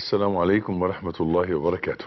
السلام عليكم ورحمة الله وبركاته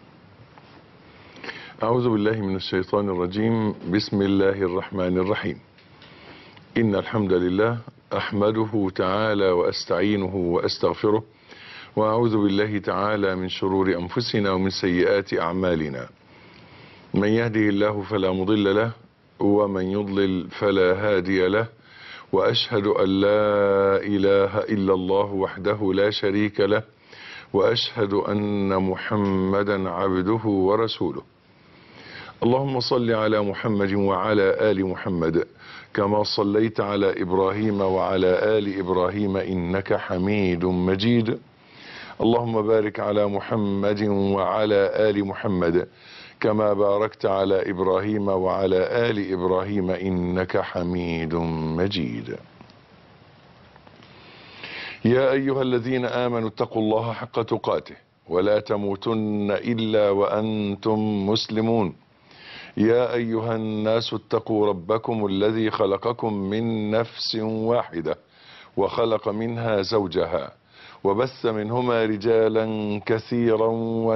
أعوذ بالله من الشيطان الرجيم بسم الله الرحمن الرحيم إن الحمد لله أحمده تعالى وأستعينه وأستغفره وأعوذ بالله تعالى من شرور أنفسنا ومن سيئات أعمالنا من يهده الله فلا مضل له ومن يضلل فلا هادي له وأشهد أن لا إله إلا الله وحده لا شريك له وأشهد أن محمدا عبده ورسوله اللهم صل على محمد وعلى آل محمد كما صليت على إبراهيم وعلى آل إبراهيم إنك حميد مجيد اللهم بارك على محمد وعلى آل محمد كما باركت على إبراهيم وعلى آل إبراهيم إنك حميد مجيد يا أيها الذين آمنوا اتقوا الله حق تقاته ولا تموتن إلا وأنتم مسلمون يا أيها الناس اتقوا ربكم الذي خلقكم من نفس واحدة وخلق منها زوجها وبث منهما رجالا كثيرا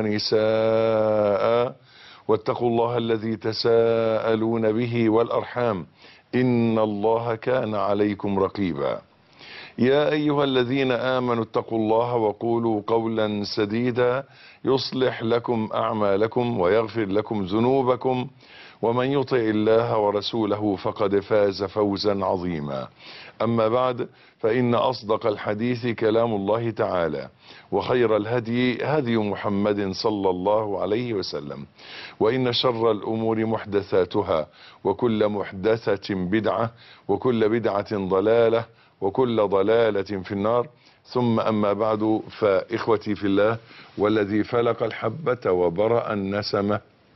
ونساء واتقوا الله الذي تساءلون به والأرحام إن الله كان عليكم رقيبا يا أيها الذين آمنوا اتقوا الله وقولوا قولا سديدا يصلح لكم أعمالكم ويغفر لكم ذنوبكم ومن يطع الله ورسوله فقد فاز فوزا عظيما أما بعد فإن أصدق الحديث كلام الله تعالى وخير الهدي هدي محمد صلى الله عليه وسلم وإن شر الأمور محدثاتها وكل محدثة بدعة وكل بدعة ضلالة وكل ضلالة في النار ثم أما بعد فإخوتي في الله والذي فلق الحبة وبرأ النسمة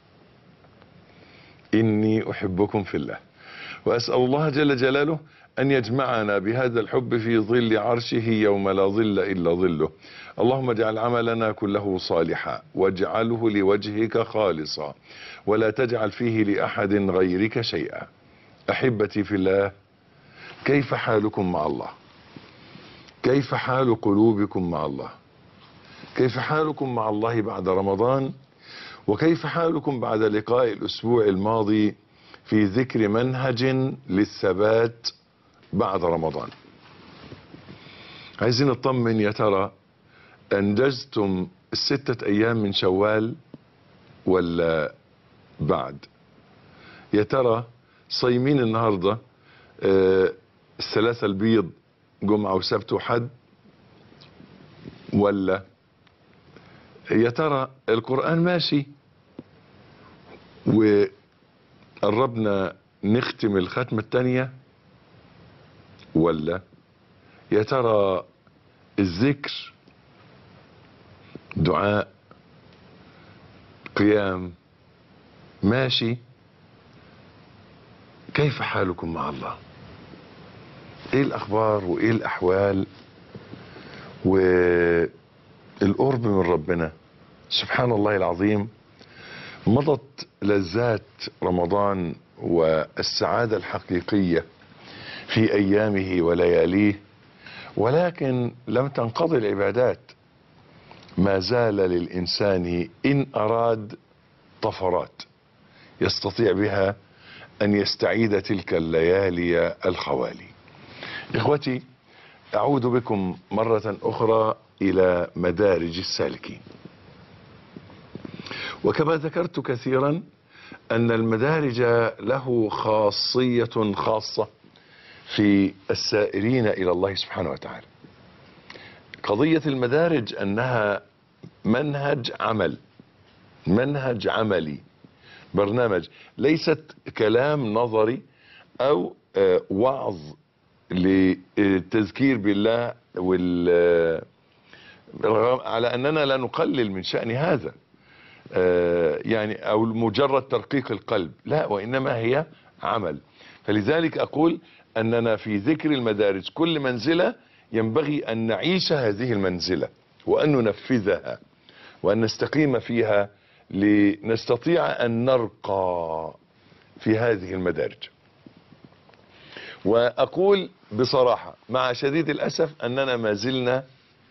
إني أحبكم في الله وأسأل الله جل جلاله أن يجمعنا بهذا الحب في ظل عرشه يوم لا ظل إلا ظله اللهم اجعل عملنا كله صالحا واجعله لوجهك خالصا ولا تجعل فيه لأحد غيرك شيئا أحبتي في الله كيف حالكم مع الله كيف حال قلوبكم مع الله كيف حالكم مع الله بعد رمضان وكيف حالكم بعد لقاء الأسبوع الماضي في ذكر منهج للثبات بعد رمضان عايزين نطمن يا ترى أنجزتم الستة أيام من شوال ولا بعد يا ترى صايمين النهاردة آه الثلاثة البيض جمعة وسبت وحد ولا يا ترى القرآن ماشي وقربنا نختم الختمة التانية ولا يا ترى الذكر دعاء قيام ماشي كيف حالكم مع الله ايه الاخبار وايه الاحوال والقرب من ربنا سبحان الله العظيم مضت لذات رمضان والسعادة الحقيقية في ايامه ولياليه ولكن لم تنقضي العبادات ما زال للانسان ان اراد طفرات يستطيع بها ان يستعيد تلك الليالي الخوالي اخوتي اعود بكم مرة اخرى الى مدارج السالكين وكما ذكرت كثيرا ان المدارج له خاصية خاصة في السائرين الى الله سبحانه وتعالى قضية المدارج انها منهج عمل منهج عملي برنامج ليست كلام نظري او وعظ للتذكير بالله وال على اننا لا نقلل من شأن هذا يعني او مجرد ترقيق القلب لا وانما هي عمل فلذلك اقول اننا في ذكر المدارج كل منزلة ينبغي ان نعيش هذه المنزلة وان ننفذها وان نستقيم فيها لنستطيع ان نرقى في هذه المدارج واقول بصراحة مع شديد الاسف اننا ما زلنا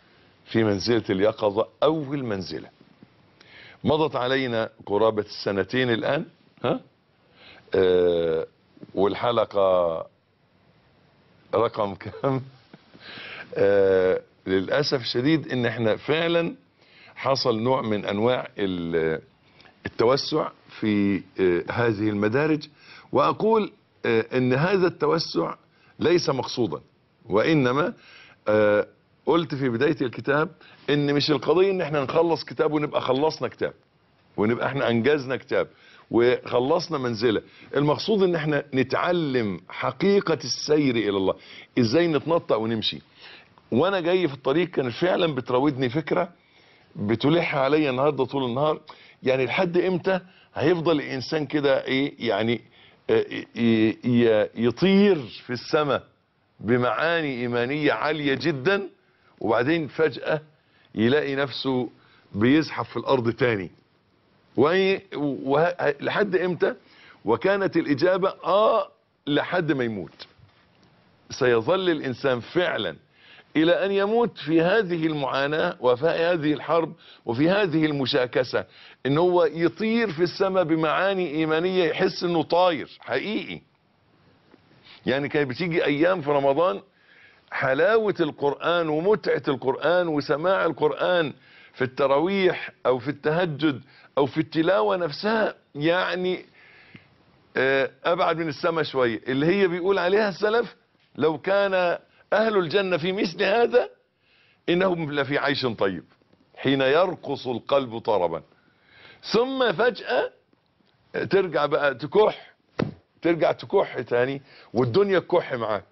في منزلة اليقظة أول منزلة مضت علينا قرابة السنتين الآن ها آه والحلقة رقم كم آه للأسف الشديد ان احنا فعلا حصل نوع من انواع ال- التوسع في آه هذه المدارج واقول آه ان هذا التوسع ليس مقصودا وانما آه قلت في بداية الكتاب ان مش القضية ان احنا نخلص كتاب ونبقى خلصنا كتاب ونبقى احنا انجزنا كتاب وخلصنا منزلة المقصود ان احنا نتعلم حقيقة السير الى الله ازاي نتنطق ونمشي وانا جاي في الطريق كان فعلا بتراودني فكرة بتلح عليا النهاردة طول النهار يعني لحد امتى هيفضل الانسان كده ايه يعني آه، ي- ي- يطير في السماء بمعاني ايمانية عالية جدا وبعدين فجأة يلاقي نفسه بيزحف في الارض تاني وهي- وه- لحد امتى وكانت الاجابة اه لحد ما يموت سيظل الانسان فعلا الى ان يموت في هذه المعاناة وفي هذه الحرب وفي هذه المشاكسة ان هو يطير في السماء بمعاني ايمانية يحس انه طاير حقيقي يعني كانت بتيجي ايام في رمضان حلاوة القرآن ومتعة القرآن وسماع القرآن في التراويح او في التهجد او في التلاوة نفسها يعني آه، ابعد من السماء شوية اللي هي بيقول عليها السلف لو كان اهل الجنة في مثل هذا انهم لفي عيش طيب حين يرقص القلب طربا ثم فجأة ترجع بقى تكح ترجع تكح تاني والدنيا تكح معاك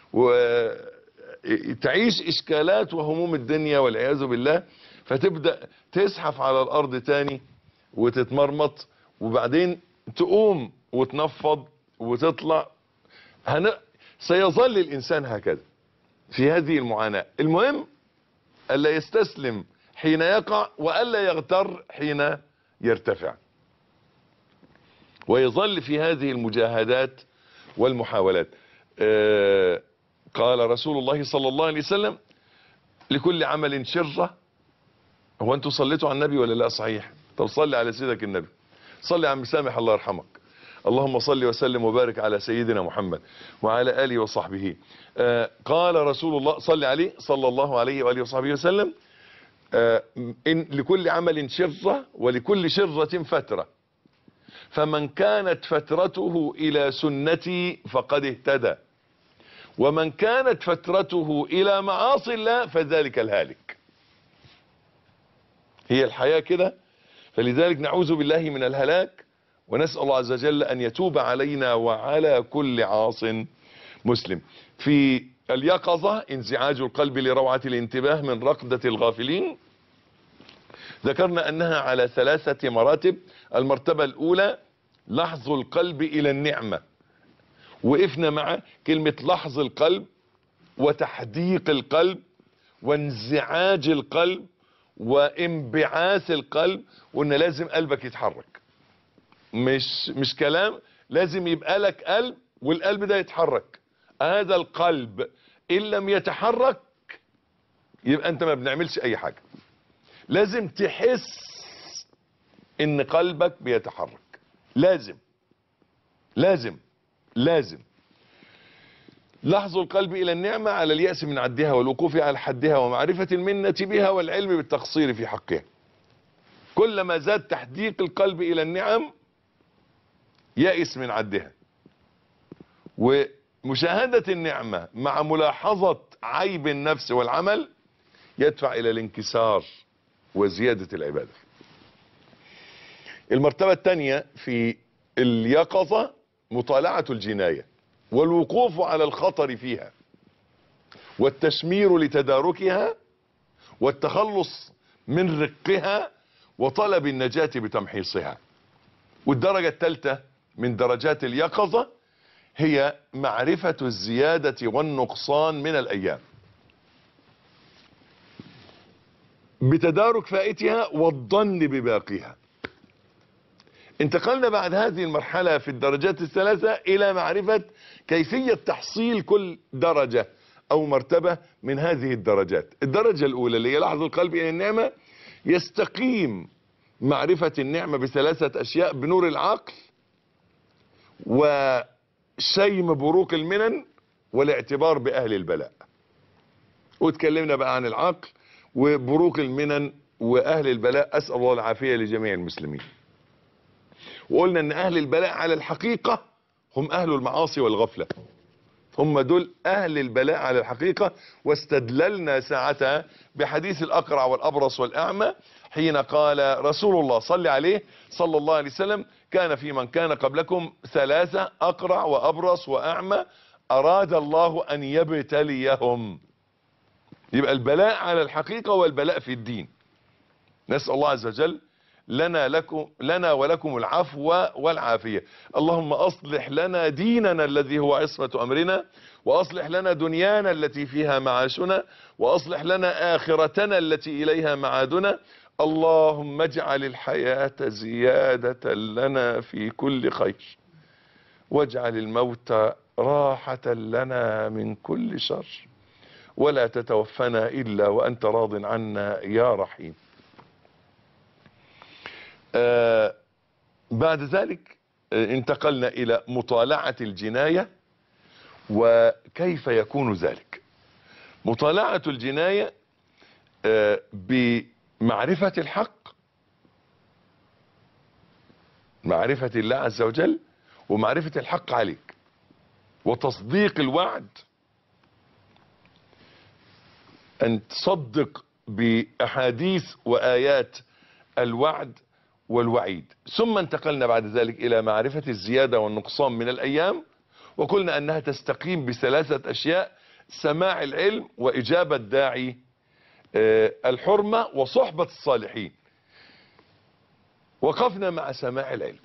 وتعيش اشكالات وهموم الدنيا والعياذ بالله فتبدأ تزحف على الارض تاني وتتمرمط وبعدين تقوم وتنفض وتطلع هن... سيظل الانسان هكذا في هذه المعاناة المهم ألا يستسلم حين يقع وألا يغتر حين يرتفع ويظل في هذه المجاهدات والمحاولات آه قال رسول الله صلى الله عليه وسلم لكل عمل شرة هو انتوا صليتوا على النبي ولا لا صحيح طب صلي على سيدك النبي صلي على مسامح الله يرحمك اللهم صل وسلم وبارك على سيدنا محمد وعلى آله وصحبه آه قال رسول الله صلى عليه صلى الله عليه وآله وصحبه وسلم آه إن لكل عمل شرة ولكل شرة فترة فمن كانت فترته إلى سنتي فقد اهتدى ومن كانت فترته إلى معاصي الله فذلك الهالك هي الحياة كده فلذلك نعوذ بالله من الهلاك ونسأل الله عز وجل أن يتوب علينا وعلى كل عاص مسلم في اليقظة انزعاج القلب لروعة الانتباه من رقدة الغافلين ذكرنا أنها على ثلاثة مراتب المرتبة الأولى لحظ القلب إلى النعمة وقفنا مع كلمة لحظ القلب وتحديق القلب وانزعاج القلب وانبعاث القلب وان لازم قلبك يتحرك مش مش كلام لازم يبقى لك قلب والقلب ده يتحرك هذا القلب ان لم يتحرك يبقى انت ما بنعملش اي حاجة لازم تحس ان قلبك بيتحرك لازم لازم لازم لحظ القلب الى النعمة على اليأس من عدها والوقوف على حدها ومعرفة المنة بها والعلم بالتقصير في حقها كلما زاد تحديق القلب الى النعم يأس من عدها ومشاهدة النعمة مع ملاحظة عيب النفس والعمل يدفع الى الانكسار وزيادة العبادة المرتبة الثانية في اليقظة مطالعة الجناية والوقوف على الخطر فيها والتشمير لتداركها والتخلص من رقها وطلب النجاة بتمحيصها والدرجة الثالثة من درجات اليقظة هي معرفة الزيادة والنقصان من الأيام بتدارك فائتها والظن بباقيها انتقلنا بعد هذه المرحلة في الدرجات الثلاثة إلى معرفة كيفية تحصيل كل درجة او مرتبة من هذه الدرجات الدرجة الاولى اللي هي لحظة القلب الى النعمة يستقيم معرفة النعمة بثلاثة اشياء بنور العقل وشيم بروق المنن والاعتبار باهل البلاء واتكلمنا بقى عن العقل وبروق المنن واهل البلاء اسال الله العافيه لجميع المسلمين وقلنا ان اهل البلاء على الحقيقه هم اهل المعاصي والغفله هم دول اهل البلاء على الحقيقه واستدللنا ساعتها بحديث الاقرع والابرص والاعمى حين قال رسول الله صلى عليه صلى الله عليه وسلم كان في من كان قبلكم ثلاثه اقرع وابرص واعمى اراد الله ان يبتليهم يبقى البلاء على الحقيقة والبلاء في الدين نسأل الله عز وجل لنا لكم لنا ولكم العفو والعافية اللهم أصلح لنا ديننا الذي هو عصمة أمرنا وأصلح لنا دنيانا التي فيها معاشنا وأصلح لنا آخرتنا التي إليها معادنا اللهم اجعل الحياة زيادة لنا في كل خير واجعل الموت راحة لنا من كل شر ولا تتوفنا إلا وأنت راض عنا يا رحيم آه بعد ذلك آه انتقلنا إلى مطالعة الجناية وكيف يكون ذلك مطالعة الجناية آه بمعرفة الحق معرفة الله عز وجل ومعرفة الحق عليك وتصديق الوعد أن تصدق بأحاديث وآيات الوعد والوعيد ثم انتقلنا بعد ذلك إلى معرفة الزيادة والنقصان من الأيام وقلنا أنها تستقيم بثلاثة أشياء سماع العلم وإجابة داعي الحرمة وصحبة الصالحين وقفنا مع سماع العلم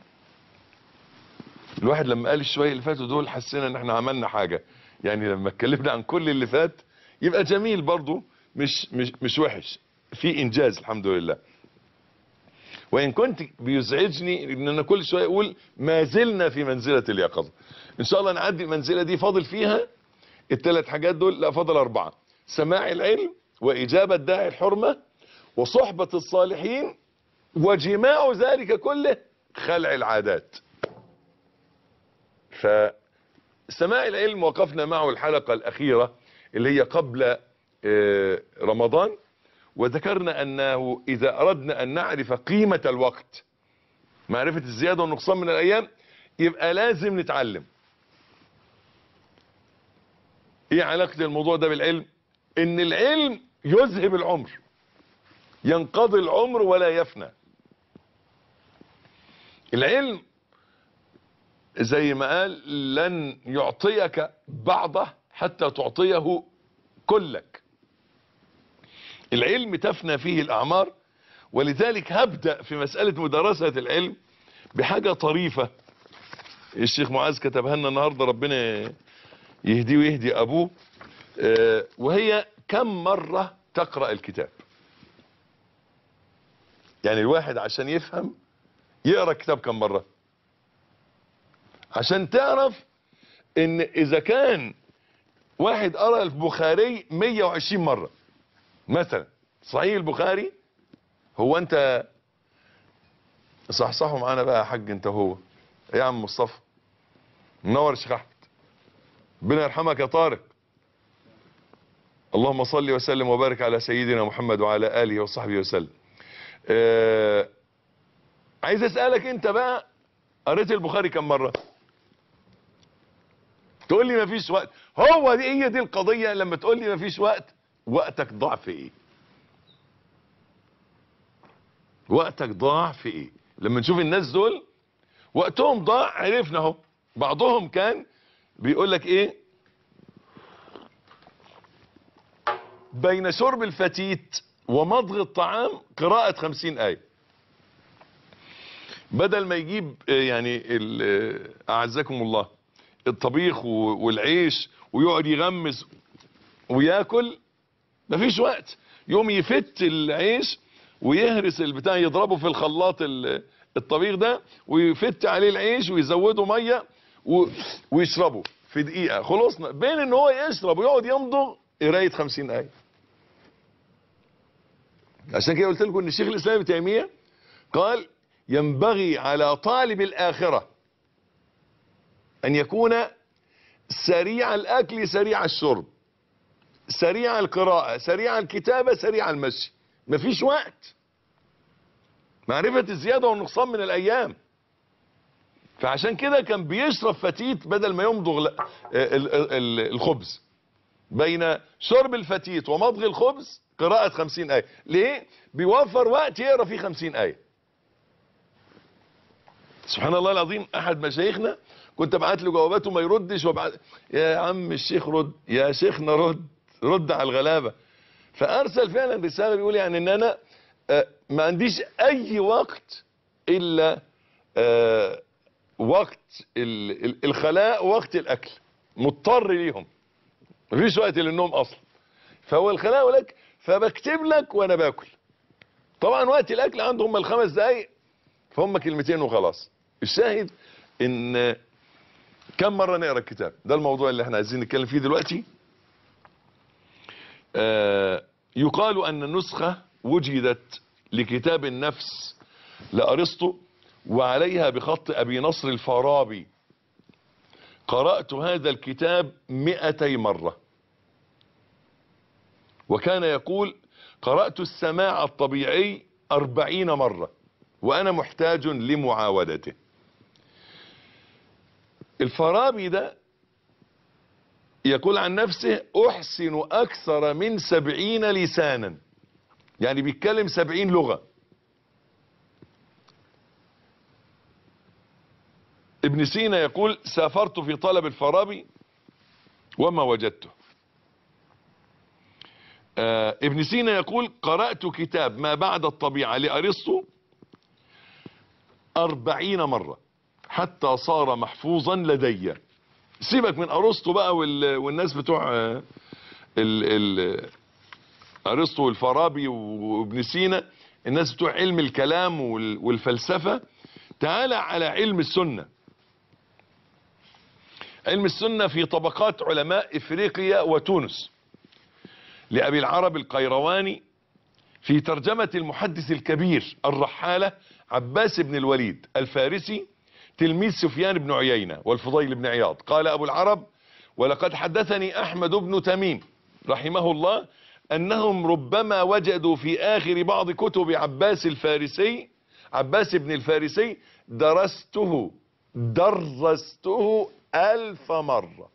الواحد لما قال الشوية اللي فاتوا دول حسينا ان احنا عملنا حاجة يعني لما اتكلمنا عن كل اللي فات يبقى جميل برضو مش مش مش وحش في انجاز الحمد لله وان كنت بيزعجني ان انا كل شويه اقول ما زلنا في منزله اليقظه ان شاء الله نعدي المنزله دي فاضل فيها الثلاث حاجات دول لا فاضل اربعه سماع العلم واجابه داعي الحرمه وصحبه الصالحين وجماع ذلك كله خلع العادات فسماع العلم وقفنا معه الحلقه الاخيره اللي هي قبل رمضان وذكرنا أنه إذا أردنا أن نعرف قيمة الوقت معرفة الزيادة والنقصان من الأيام يبقى لازم نتعلم ايه علاقة الموضوع ده بالعلم ان العلم يذهب العمر ينقضي العمر ولا يفنى العلم زي ما قال لن يعطيك بعضه حتى تعطيه كلك العلم تفنى فيه الأعمار ولذلك هبدأ في مسألة مدرسة العلم بحاجة طريفة الشيخ معاذ كتبها لنا النهاردة ربنا يهديه ويهدي أبوه آه وهي كم مرة تقرأ الكتاب يعني الواحد عشان يفهم يقرأ الكتاب كم مرة عشان تعرف ان اذا كان واحد قرأ البخاري 120 مرة مثلا صحيح البخاري هو انت صحصحوا معانا بقى يا حاج انت هو يا عم مصطفى منور يا شيخ احمد ربنا يرحمك يا طارق اللهم صل وسلم وبارك على سيدنا محمد وعلى اله وصحبه وسلم آه عايز اسالك انت بقى قريت البخاري كم مره تقول لي مفيش وقت هو دي هي دي القضيه لما تقول لي مفيش وقت وقتك ضاع في ايه وقتك ضاع في ايه لما نشوف الناس دول وقتهم ضاع عرفنا اهو بعضهم كان بيقول لك ايه بين شرب الفتيت ومضغ الطعام قراءة خمسين آية بدل ما يجيب يعني أعزكم الله الطبيخ والعيش ويقعد يغمس وياكل مفيش وقت يوم يفت العيش ويهرس البتاع يضربه في الخلاط الطبيخ ده ويفت عليه العيش ويزوده ميه ويشربه في دقيقة خلصنا بين ان هو يشرب ويقعد يمضغ قراية 50 آية عشان كده قلت لكم ان الشيخ الاسلام ابن تيمية قال ينبغي على طالب الآخرة ان يكون سريع الاكل سريع الشرب سريع القراءة سريع الكتابة سريع المشي مفيش وقت معرفة الزيادة والنقصان من الايام فعشان كده كان بيشرب فتيت بدل ما يمضغ ل- ال- ال- ال- الخبز بين شرب الفتيت ومضغ الخبز قراءة خمسين آية ليه؟ بيوفر وقت يقرأ فيه خمسين آية سبحان الله العظيم أحد مشايخنا كنت ابعت له جواباته ما يردش وابعت يا عم الشيخ رد يا شيخنا رد رد على الغلابة فأرسل فعلا رسالة بيقول يعني إن أنا آه، ما عنديش أي وقت إلا آه، وقت ال- ال- الخلاء ووقت الاكل مضطر ليهم مفيش وقت للنوم اصلا فهو الخلاء ولك فبكتب لك وانا باكل طبعا وقت الاكل عندهم الخمس دقايق فهم كلمتين وخلاص الشاهد ان كم مرة نقرا الكتاب ده الموضوع اللي احنا عايزين نتكلم فيه دلوقتي آه يقال ان النسخة وجدت لكتاب النفس لأرسطو وعليها بخط أبي نصر الفارابي قرأت هذا الكتاب مئتي مرة وكان يقول قرأت السماع الطبيعي أربعين مرة وأنا محتاج لمعاودته الفارابي ده يقول عن نفسه أحسن أكثر من سبعين لسانا يعني بيتكلم سبعين لغة ابن سينا يقول سافرت في طلب الفارابي وما وجدته آه ابن سينا يقول قرأت كتاب ما بعد الطبيعة لأرسطو أربعين مرة حتى صار محفوظا لدي سيبك من أرسطو بقى وال... والناس بتوع آه ال... ال... أرسطو والفارابي وابن سينا الناس بتوع علم الكلام وال... والفلسفة تعالى على علم السنة علم السنة في طبقات علماء افريقيا وتونس لأبي العرب القيرواني في ترجمة المحدث الكبير الرحالة عباس بن الوليد الفارسي تلميذ سفيان بن عيينة والفضيل بن عياض قال أبو العرب ولقد حدثني أحمد بن تميم رحمه الله أنهم ربما وجدوا في آخر بعض كتب عباس الفارسي عباس بن الفارسي درسته درسته ألف مرة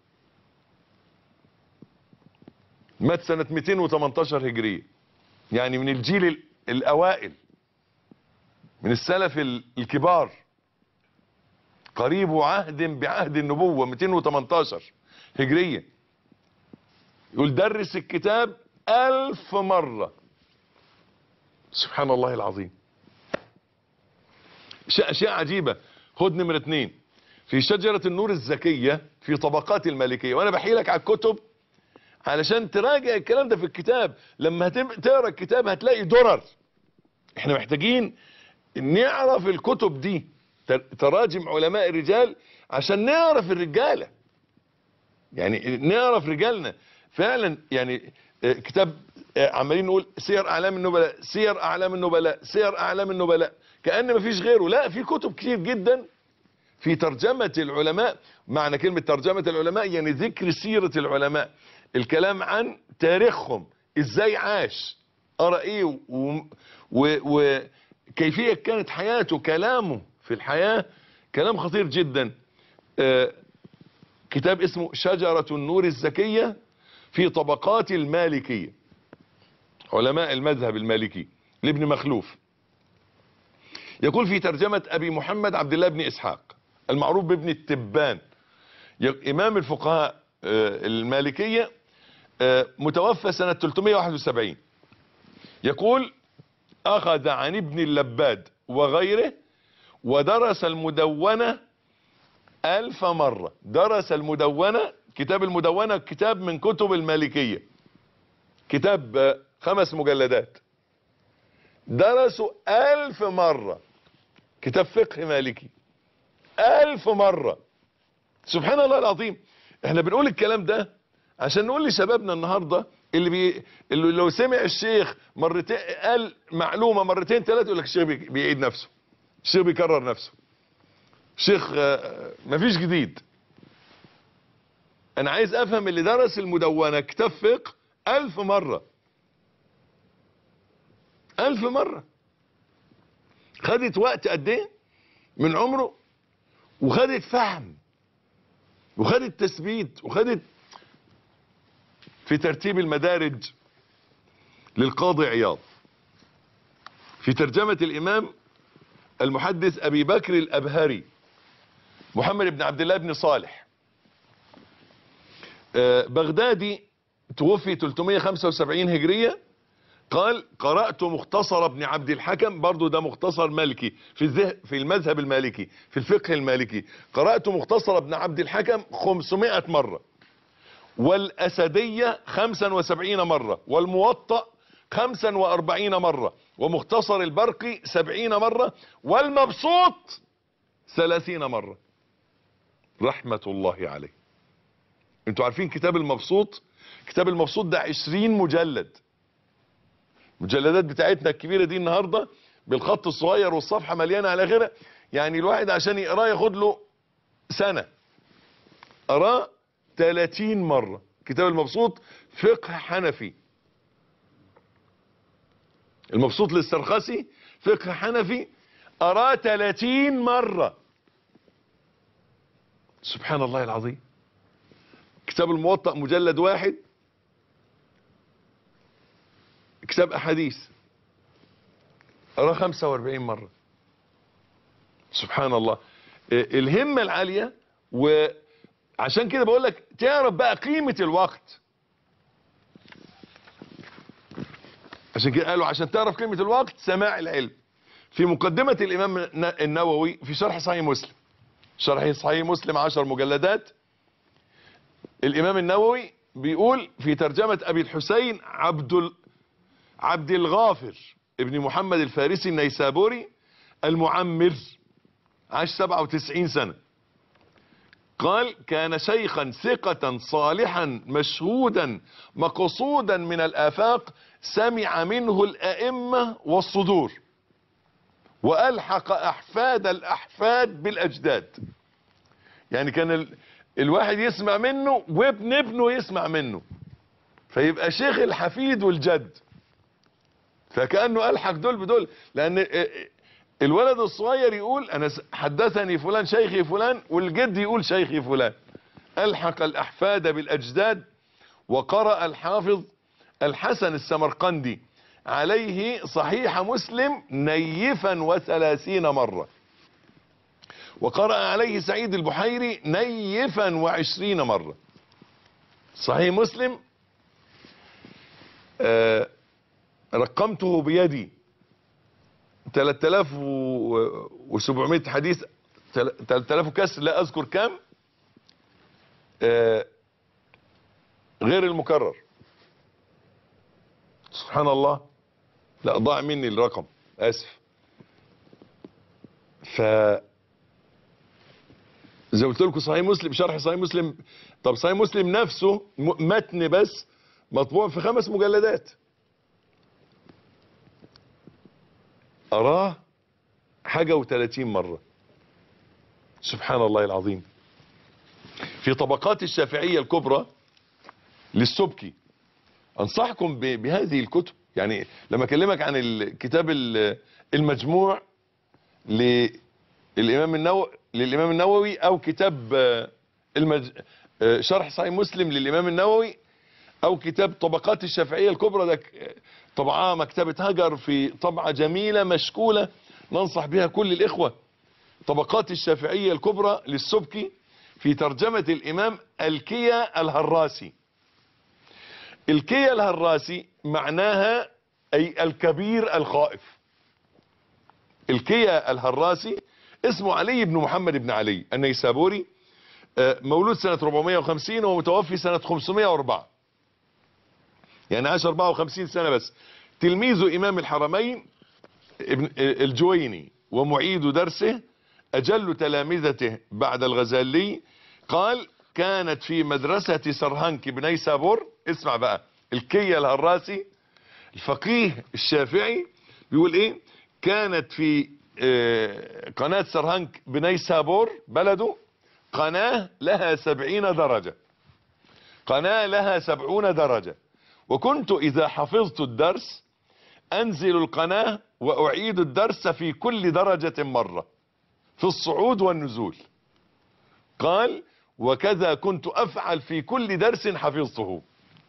مات سنة 218 هجرية يعني من الجيل ال- الأوائل من السلف ال- الكبار قريب عهد بعهد النبوة 218 هجرية يقول درس الكتاب ألف مرة سبحان الله العظيم شيء أشياء عجيبة خد نمرة اتنين في شجرة النور الزكية في طبقات المالكية وانا بحيلك على الكتب علشان تراجع الكلام ده في الكتاب لما هتم- تقرا الكتاب هتلاقي درر احنا محتاجين نعرف الكتب دي تر- تراجم علماء الرجال عشان نعرف الرجالة يعني نعرف رجالنا فعلا يعني آه، كتاب آه، عمالين نقول سير اعلام النبلاء سير اعلام النبلاء سير اعلام النبلاء كأن مفيش غيره لا في كتب كتير جدا في ترجمة العلماء معنى كلمة ترجمة العلماء يعني ذكر سيرة العلماء الكلام عن تاريخهم ازاي عاش ارى ايه وكيفية كانت حياته كلامه في الحياة كلام خطير جدا آه، كتاب اسمه شجرة النور الزكية في طبقات المالكية علماء المذهب المالكي لابن مخلوف يقول في ترجمة أبي محمد عبد الله بن إسحاق المعروف بابن التبان ي- إمام الفقهاء آه، المالكية آه، متوفى سنة 371 يقول أخذ عن ابن اللباد وغيره ودرس المدونة ألف مرة درس المدونة كتاب المدونة كتاب من كتب المالكية كتاب آه، خمس مجلدات درسوا ألف مرة كتاب فقه مالكي ألف مرة سبحان الله العظيم احنا بنقول الكلام ده عشان نقول لشبابنا النهارده اللي بي اللي لو سمع الشيخ مرتين قال معلومه مرتين ثلاثه يقول لك الشيخ بي- بيعيد نفسه الشيخ بيكرر نفسه شيخ آه، مفيش جديد انا عايز افهم اللي درس المدونة كتاب فقه الف مرة الف مرة خدت وقت قد ايه من عمره وخدت فهم وخدت تثبيت وخدت في ترتيب المدارج للقاضي عياض في ترجمة الامام المحدث ابي بكر الابهري محمد بن عبد الله بن صالح آه، بغدادي توفي 375 هجرية قال قرأت مختصر ابن عبد الحكم برضو ده مختصر مالكي في الذه في المذهب المالكي في الفقه المالكي قرأت مختصر ابن عبد الحكم 500 مرة والأسدية 75 مرة والموطأ 45 مرة ومختصر البرقي 70 مرة والمبسوط 30 مرة رحمة الله عليه انتوا عارفين كتاب المبسوط كتاب المبسوط ده 20 مجلد المجلدات بتاعتنا الكبيرة دي النهاردة بالخط الصغير والصفحة مليانة على غيرها يعني الواحد عشان يقراه ياخد له سنة قراه 30 مرة كتاب المبسوط فقه حنفي المبسوط للسرخسي فقه حنفي قراه 30 مرة سبحان الله العظيم كتاب الموطأ مجلد واحد كتاب احاديث قراه 45 مرة سبحان الله إيه، الهمة العالية وعشان كده بقول لك تعرف بقى قيمة الوقت عشان كده قالوا عشان تعرف قيمة الوقت سماع العلم في مقدمة الامام النووي في شرح صحيح مسلم شرح صحيح مسلم عشر مجلدات الامام النووي بيقول في ترجمة ابي الحسين عبد ال... عبد الغافر ابن محمد الفارسي النيسابوري المعمر عاش 97 سنة قال كان شيخا ثقة صالحا مشهودا مقصودا من الآفاق سمع منه الأئمة والصدور وألحق أحفاد الأحفاد بالأجداد يعني كان ال... الواحد يسمع منه وابن ابنه يسمع منه فيبقى شيخ الحفيد والجد فكأنه ألحق دول بدول لأن الولد الصغير يقول أنا س- حدثني فلان شيخي فلان والجد يقول شيخي فلان ألحق الأحفاد بالأجداد وقرأ الحافظ الحسن السمرقندي عليه صحيح مسلم نيفا وثلاثين مرة وقرأ عليه سعيد البحيري نيفا وعشرين مرة صحيح مسلم آه رقمته بيدي 3700 حديث 3000 كسر لا اذكر كام آه غير المكرر سبحان الله لا ضاع مني الرقم اسف ف زي قلت لكم صحيح مسلم شرح صحيح مسلم طب صحيح مسلم نفسه م- متن بس مطبوع في خمس مجلدات أراه حاجة وثلاثين مرة سبحان الله العظيم في طبقات الشافعية الكبرى للسبكي أنصحكم ب- بهذه الكتب يعني لما أكلمك عن الكتاب ال- المجموع للإمام النووي للإمام النووي أو كتاب آه، المج... آه، شرح صحيح مسلم للإمام النووي او كتاب طبقات الشافعية الكبرى ده ك- طبعاه مكتبة هجر في طبعة جميلة مشكولة ننصح بها كل الاخوة طبقات الشافعية الكبرى للسبكي في ترجمة الامام الكيا الهراسي الكيا الهراسي معناها اي الكبير الخائف الكيا الهراسي اسمه علي بن محمد بن علي النيسابوري آه، مولود سنة 450 ومتوفي سنة 504 يعني عاش 54 سنة بس تلميذ إمام الحرمين ابن الجويني ومعيد درسه أجل تلامذته بعد الغزالي قال كانت في مدرسة سرهنك بني سابور اسمع بقى الكية الهراسي الفقيه الشافعي بيقول ايه كانت في آه، قناة سرهنك بني سابور بلده قناة لها سبعين درجة قناة لها سبعون درجة وكنت إذا حفظت الدرس أنزل القناة وأعيد الدرس في كل درجة مرة في الصعود والنزول قال وكذا كنت أفعل في كل درس حفظته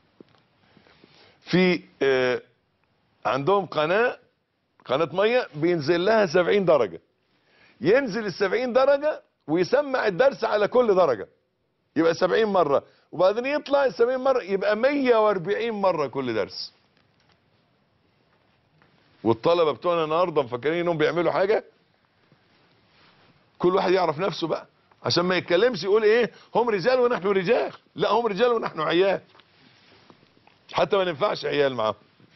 في آه، عندهم قناة قناة مية بينزل لها 70 درجة ينزل ال 70 درجة ويسمع الدرس على كل درجة يبقى 70 مرة وبعدين يطلع ال 70 مرة يبقى 140 مرة كل درس والطلبة بتوعنا النهارده مفكرين انهم بيعملوا حاجة كل واحد يعرف نفسه بقى عشان ما يتكلمش يقول ايه هم رجال ونحن رجال لا هم رجال ونحن عيال حتى ما ننفعش عيال معاهم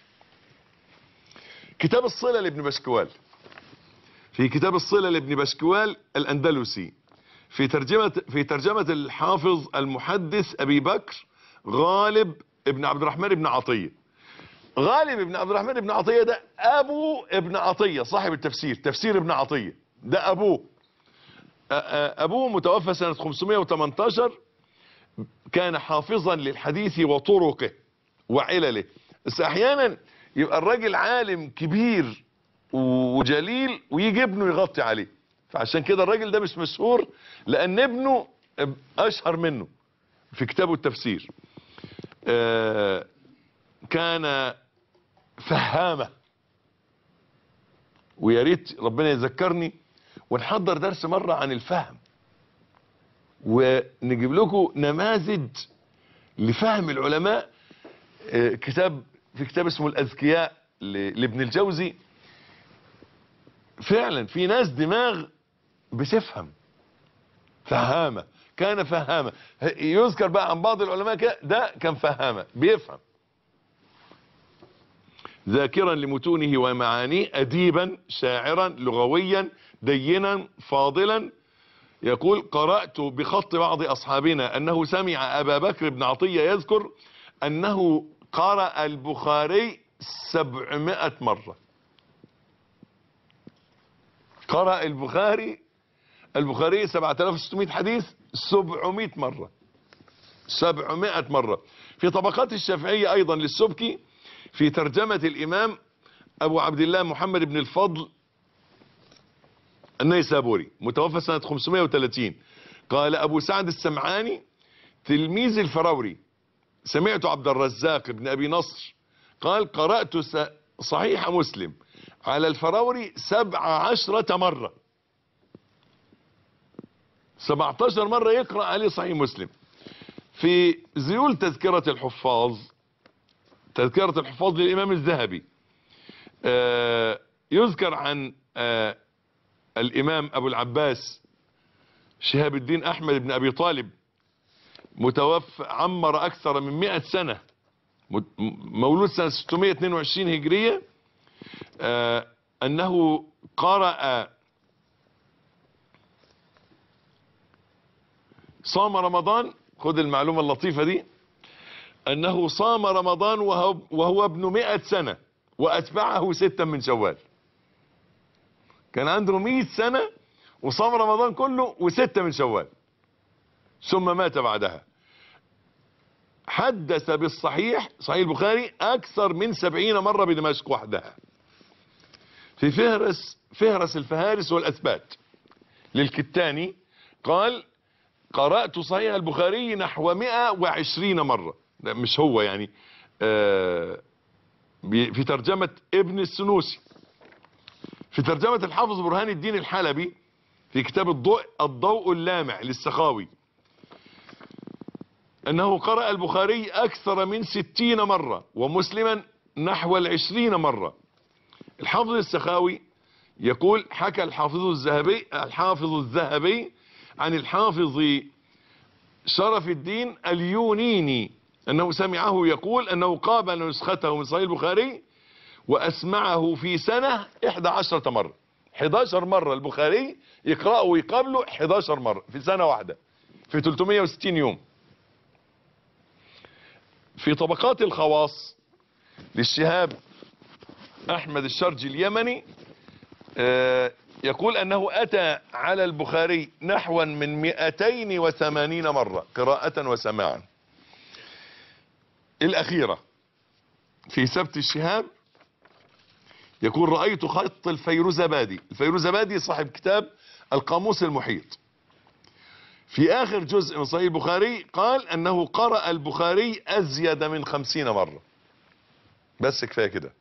كتاب الصلة لابن بشكوال في كتاب الصلة لابن بشكوال الأندلسي في ترجمة في ترجمة الحافظ المحدث أبي بكر غالب ابن عبد الرحمن بن عطية غالب ابن عبد الرحمن بن عطية ده أبو ابن عطية صاحب التفسير تفسير ابن عطية ده أبوه أ- أ- أبوه متوفى سنة 518 كان حافظا للحديث وطرقه وعلله بس أحيانا يبقى الراجل عالم كبير وجليل ويجي ابنه يغطي عليه فعشان كده الراجل ده مش مشهور لأن ابنه أشهر منه في كتابه التفسير آه، كان فهامة ويا ريت ربنا يذكرني ونحضر درس مرة عن الفهم ونجيب لكم نماذج لفهم العلماء آه، كتاب في كتاب اسمه الأذكياء ل- لابن الجوزي فعلا في ناس دماغ بتفهم فهامة كان فهامة ه- يذكر بقى عن بعض العلماء كده ده كان فهامة بيفهم ذاكرا لمتونه ومعانيه أديبا شاعرا لغويا دينا فاضلا يقول قرأت بخط بعض أصحابنا أنه سمع أبا بكر بن عطية يذكر أنه قرأ البخاري سبعمائة مرة قرأ البخاري البخاري 7600 حديث 700 مرة 700 مرة في طبقات الشافعية أيضا للسبكي في ترجمة الإمام أبو عبد الله محمد بن الفضل النيسابوري متوفى سنة 530 قال أبو سعد السمعاني تلميذ الفراوري سمعت عبد الرزاق بن أبي نصر قال قرأت س- صحيح مسلم على الفراوري سبع عشرة مرة 17 مرة يقرأ عليه صحيح مسلم في زيول تذكرة الحفاظ تذكرة الحفاظ للإمام الذهبي آه، يذكر عن آه، الإمام أبو العباس شهاب الدين أحمد بن أبي طالب متوفى عمر أكثر من 100 سنة مت- مولود سنة 622 هجرية آه، أنه قرأ صام رمضان خد المعلومة اللطيفة دي أنه صام رمضان وهو, وهو ابن مئة سنة وأتبعه ستا من شوال كان عنده مئة سنة وصام رمضان كله وستة من شوال ثم مات بعدها حدث بالصحيح صحيح البخاري أكثر من سبعين مرة بدمشق وحدها في فهرس فهرس الفهارس والأثبات للكتاني قال قرأت صحيح البخاري نحو 120 مرة ده مش هو يعني آه، بي- في ترجمة ابن السنوسي في ترجمة الحافظ برهان الدين الحلبي في كتاب الضوء الضوء اللامع للسخاوي أنه قرأ البخاري أكثر من ستين مرة ومسلما نحو العشرين مرة الحافظ السخاوي يقول حكى الحافظ الذهبي الحافظ الذهبي عن الحافظ شرف الدين اليونيني أنه سمعه يقول أنه قابل نسخته من صحيح البخاري وأسمعه في سنة 11 مرة 11 مرة البخاري يقرأه ويقابله 11 مرة في سنة واحدة في 360 يوم في طبقات الخواص للشهاب احمد الشرجي اليمني آه، يقول انه اتى على البخاري نحوا من 280 مرة قراءة وسماعا الاخيرة في سبت الشهاب يقول رأيت خط الفيروزبادي الفيروزبادي صاحب كتاب القاموس المحيط في آخر جزء من صحيح البخاري قال أنه قرأ البخاري أزيد من خمسين مرة بس كفاية كده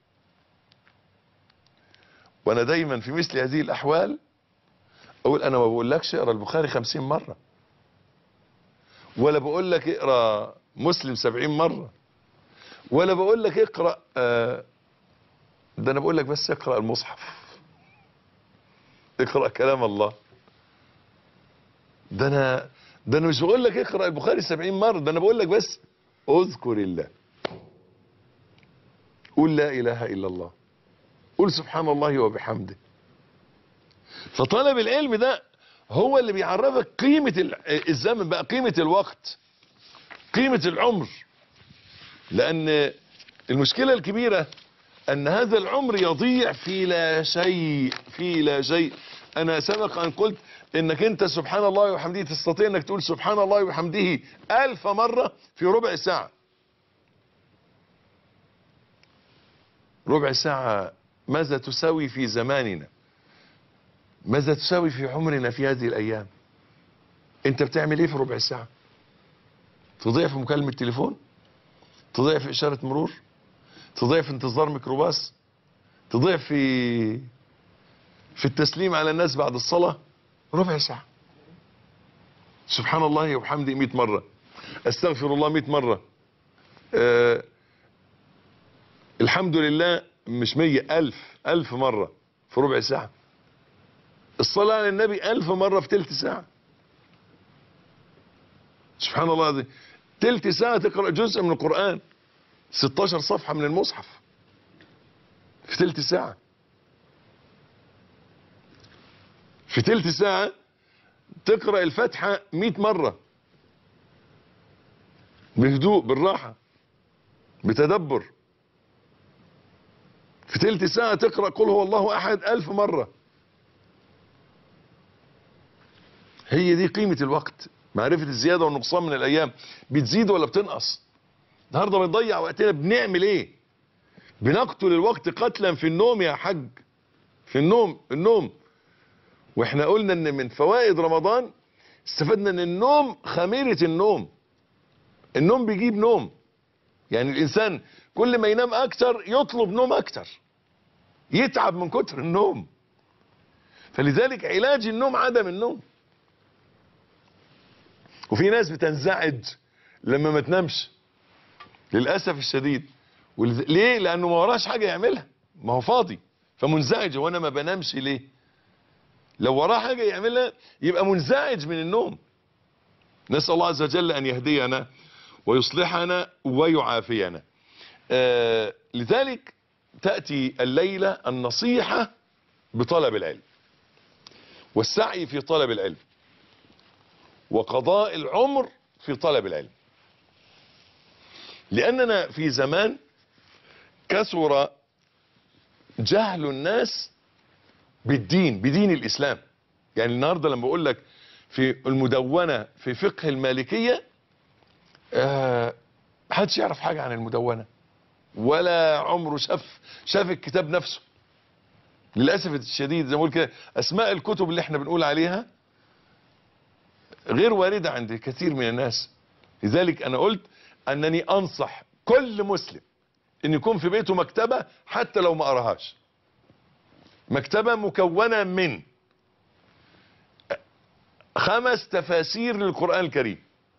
وأنا دايما في مثل هذه الأحوال أقول أنا ما بقولكش اقرأ البخاري خمسين مرة ولا بقول لك اقرأ مسلم سبعين مرة ولا بقول لك اقرأ آه ده انا بقول لك بس اقرأ المصحف اقرأ كلام الله ده انا ده انا مش بقول لك اقرأ البخاري سبعين مرة ده انا بقول لك بس اذكر الله قول لا اله الا الله قول سبحان الله وبحمده فطلب العلم ده هو اللي بيعرفك قيمة ال- الزمن بقى قيمة الوقت قيمة العمر لان المشكلة الكبيرة ان هذا العمر يضيع في لا شيء في لا شيء انا سبق ان قلت انك انت سبحان الله وبحمده تستطيع انك تقول سبحان الله وبحمده الف مرة في ربع ساعة ربع ساعة ماذا تساوي في زماننا ماذا تساوي في عمرنا في هذه الايام انت بتعمل ايه في ربع ساعة تضيع في مكالمة تليفون تضيع في اشارة مرور تضيع في انتظار ميكروباص تضيع في في التسليم على الناس بعد الصلاة ربع ساعة سبحان الله وبحمده 100 مرة استغفر الله 100 مرة أه الحمد لله مش 100 ألف ألف مرة في ربع ساعة الصلاة على النبي ألف مرة في تلت ساعة سبحان الله العظيم تلت ساعة تقرأ جزء من القرآن 16 صفحة من المصحف في تلت ساعة في تلت ساعة تقرأ الفاتحة 100 مرة بهدوء بالراحة بتدبر في تلت ساعة تقرأ قل هو الله أحد ألف مرة هي دي قيمة الوقت معرفة الزيادة والنقصان من الأيام بتزيد ولا بتنقص النهارده بنضيع وقتنا بنعمل ايه بنقتل الوقت قتلا في النوم يا حاج في النوم النوم واحنا قلنا ان من فوائد رمضان استفدنا ان النوم خميرة النوم النوم بيجيب نوم يعني الانسان كل ما ينام اكتر يطلب نوم اكتر يتعب من كتر النوم فلذلك علاج النوم عدم النوم وفي ناس بتنزعج لما ما تنامش للاسف الشديد ولذ- ليه لانه ما وراش حاجه يعملها ما هو فاضي فمنزعج وانا ما بنامش ليه لو وراه حاجه يعملها يبقى منزعج من النوم نسال الله عز وجل ان يهدينا ويصلحنا ويعافينا آه لذلك تاتي الليله النصيحه بطلب العلم والسعي في طلب العلم وقضاء العمر في طلب العلم لأننا في زمان كثر جهل الناس بالدين بدين الإسلام يعني النهاردة لما بقول لك في المدونة في فقه المالكية آه محدش يعرف حاجة عن المدونة ولا عمره شاف شاف الكتاب نفسه للأسف الشديد زي ما بقول كده أسماء الكتب اللي احنا بنقول عليها غير واردة عند كثير من الناس لذلك أنا قلت أنني أنصح كل مسلم أن يكون في بيته مكتبة حتى لو ما قراهاش مكتبة مكونة من خمس تفاسير للقرآن الكريم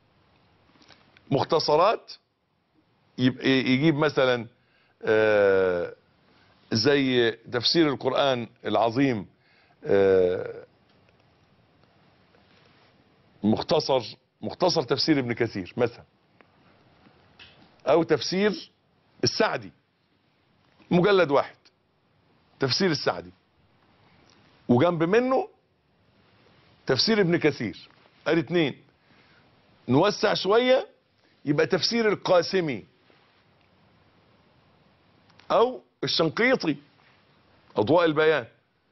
مختصرات يب- يجيب مثلا آه، زي تفسير القرآن العظيم آه، مختصر مختصر تفسير ابن كثير مثلا او تفسير السعدي مجلد واحد تفسير السعدي وجنب منه تفسير ابن كثير ادي اتنين نوسع شوية يبقى تفسير القاسمي او الشنقيطي اضواء البيان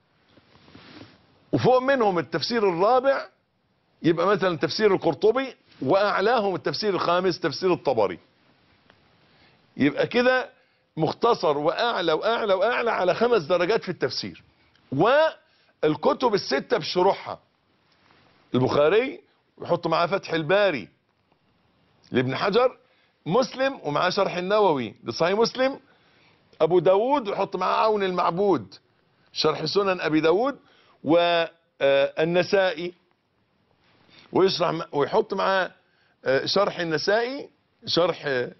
وفوق منهم التفسير الرابع يبقى مثلا تفسير القرطبي واعلاهم التفسير الخامس تفسير الطبري يبقى كده مختصر واعلى واعلى واعلى على خمس درجات في التفسير والكتب الستة بشروحها البخاري ويحط معاه فتح الباري لابن حجر مسلم ومعاه شرح النووي لصحيح مسلم ابو داود ويحط معاه عون المعبود شرح سنن ابي داود والنسائي ويشرح ويحط معاه آه، شرح النسائي شرح آه،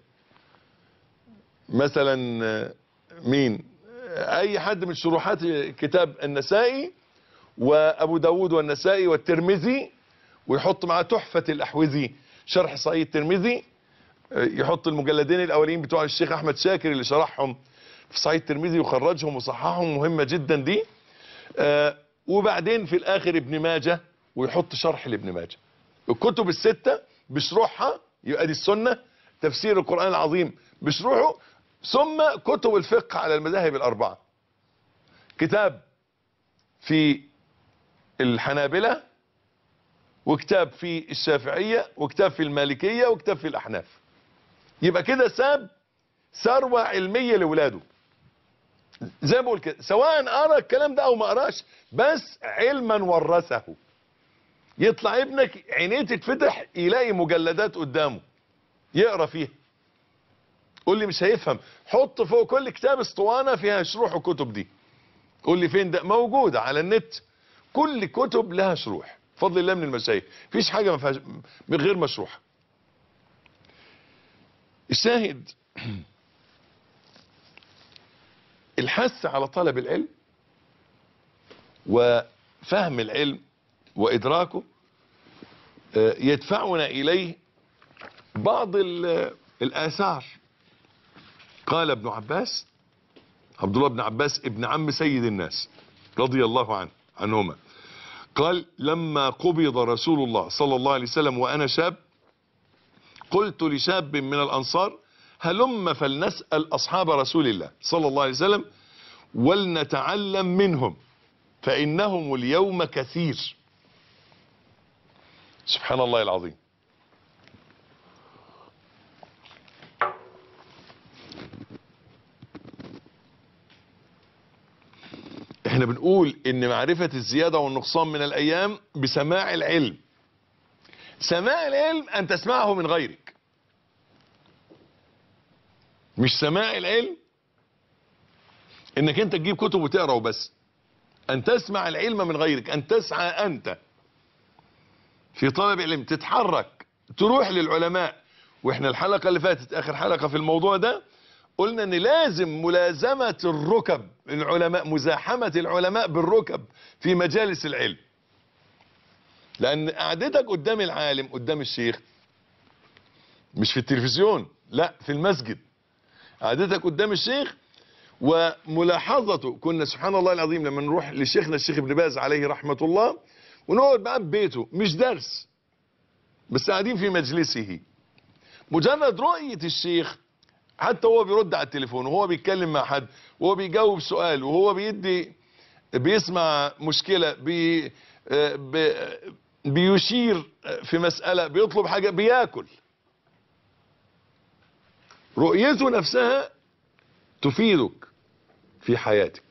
مثلا آه، مين آه، اي حد من شروحات كتاب النسائي وابو داود والنسائي والترمذي ويحط معاه تحفة الاحوذي شرح صحيح الترمذي آه، يحط المجلدين الاولين بتوع الشيخ احمد شاكر اللي شرحهم في صحيح الترمذي وخرجهم وصححهم مهمة جدا دي آه، وبعدين في الاخر ابن ماجه ويحط شرح لابن ماجه الكتب الستة بشروحها يبقى دي السنة تفسير القرآن العظيم بشروحه ثم كتب الفقه على المذاهب الأربعة كتاب في الحنابلة وكتاب في الشافعية وكتاب في المالكية وكتاب في الأحناف يبقى كده ساب ثروة علمية لولاده زي ما بقول كده سواء قرا الكلام ده او ما قراش بس علما ورثه يطلع ابنك عينيه تتفتح يلاقي مجلدات قدامه يقرا فيها قول لي مش هيفهم حط فوق كل كتاب اسطوانه فيها شروح الكتب دي قول لي فين ده موجوده على النت كل كتب لها شروح بفضل الله من المشايخ مفيش حاجه ما فيهاش من غير مشروحه الشاهد الحث على طلب العلم وفهم العلم وإدراكه آه، يدفعنا إليه بعض ال- الآثار قال ابن عباس عبد الله بن عباس ابن عم سيد الناس رضي الله عنه عنهما قال لما قبض رسول الله صلى الله عليه وسلم وأنا شاب قلت لشاب من الأنصار هلم فلنسأل أصحاب رسول الله صلى الله عليه وسلم ولنتعلم منهم فإنهم اليوم كثير سبحان الله العظيم احنا بنقول ان معرفة الزيادة والنقصان من الايام بسماع العلم سماع العلم ان تسمعه من غيرك مش سماع العلم انك انت تجيب كتب وتقرا وبس ان تسمع العلم من غيرك ان تسعى انت في طلب علم تتحرك تروح للعلماء واحنا الحلقة اللي فاتت اخر حلقة في الموضوع ده قلنا ان لازم ملازمة الركب العلماء مزاحمة العلماء بالركب في مجالس العلم لان قعدتك قدام العالم قدام الشيخ مش في التلفزيون لا في المسجد قعدتك قدام الشيخ وملاحظته كنا سبحان الله العظيم لما نروح لشيخنا الشيخ ابن باز عليه رحمة الله ونقعد بقى في بيته مش درس بس قاعدين في مجلسه مجرد رؤية الشيخ حتى هو بيرد على التليفون وهو بيتكلم مع حد وهو بيجاوب سؤال وهو بيدي بيسمع مشكلة بي آه، بي بيشير في مسألة بيطلب حاجة بياكل رؤيته نفسها تفيدك في حياتك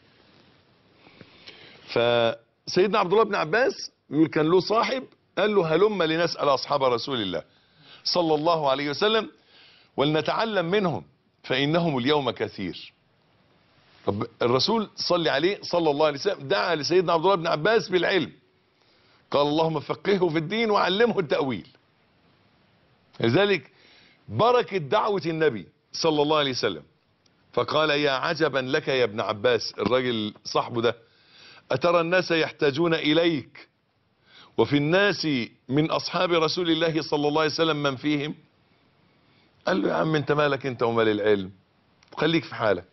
فسيدنا عبد الله بن عباس يقول كان له صاحب قال له هلم لنسأل أصحاب رسول الله صلى الله عليه وسلم ولنتعلم منهم فإنهم اليوم كثير طب الرسول صلي عليه صلى الله عليه وسلم دعا لسيدنا عبد الله بن عباس بالعلم قال اللهم فقهه في الدين وعلمه التأويل لذلك بركة دعوة النبي صلى الله عليه وسلم فقال يا عجبا لك يا ابن عباس الراجل صاحبه ده أترى الناس يحتاجون إليك وفي الناس من أصحاب رسول الله صلى الله عليه وسلم من فيهم قال له يا عم انت مالك انت ومال العلم خليك في حالك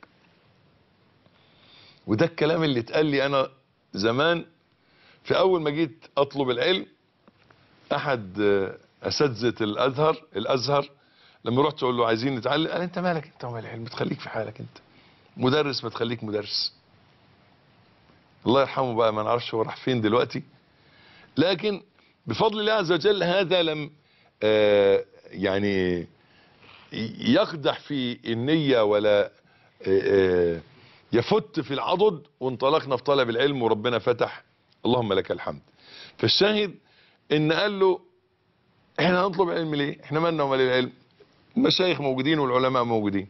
وده الكلام اللي اتقال لي انا زمان في اول ما جيت اطلب العلم احد آه، اساتذه الازهر الازهر لما رحت تقول له عايزين نتعلم قال انت مالك انت ومال العلم تخليك في حالك انت مدرس ما تخليك مدرس الله يرحمه بقى ما نعرفش هو راح فين دلوقتي لكن بفضل الله عز وجل هذا لم آه يعني يقدح في النية ولا آه آه يفت في العضد وانطلقنا في طلب العلم وربنا فتح اللهم لك الحمد فالشاهد ان قال له احنا هنطلب علم ليه احنا مالنا ومال العلم المشايخ موجودين والعلماء موجودين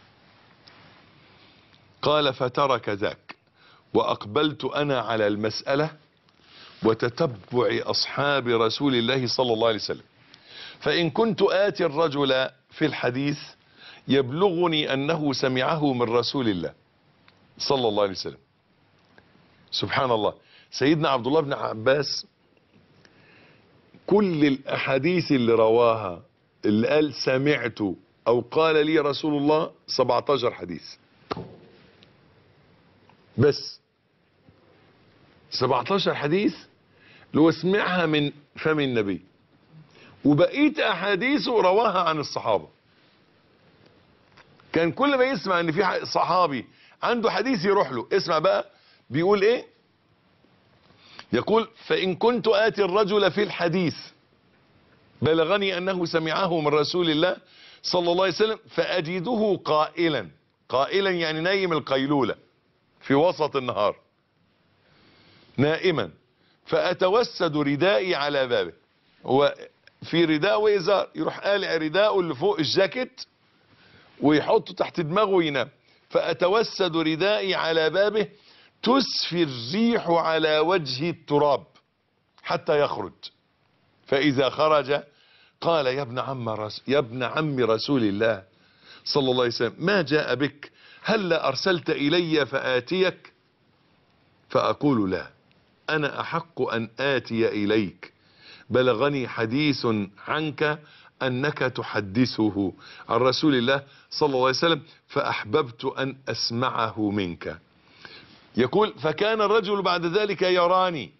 قال فترك ذاك واقبلت انا على المسألة وتتبع اصحاب رسول الله صلى الله عليه وسلم فان كنت اتي الرجل في الحديث يبلغني انه سمعه من رسول الله صلى الله عليه وسلم سبحان الله سيدنا عبد الله بن عباس كل الاحاديث اللي رواها اللي قال سمعت او قال لي رسول الله 17 حديث بس 17 حديث اللي هو سمعها من فم النبي وبقيه احاديثه رواها عن الصحابه كان كل ما يسمع ان في صحابي عنده حديث يروح له اسمع بقى بيقول ايه يقول فان كنت اتي الرجل في الحديث بلغني انه سمعه من رسول الله صلى الله عليه وسلم فاجده قائلا قائلا يعني نايم القيلولة في وسط النهار نائما فاتوسد ردائي على بابه هو في رداء وازار يروح قالع رداءه اللي فوق الجاكيت ويحطه تحت دماغه وينام فأتوسد ردائي على بابه تسفي الريح على وجه التراب حتى يخرج فإذا خرج قال يا ابن عم رس يا ابن عم رسول الله صلى الله عليه وسلم ما جاء بك هل أرسلت إلي فآتيك فأقول لا أنا أحق أن آتي إليك بلغني حديث عنك أنك تحدثه عن رسول الله صلى الله عليه وسلم فأحببت أن أسمعه منك يقول فكان الرجل بعد ذلك يراني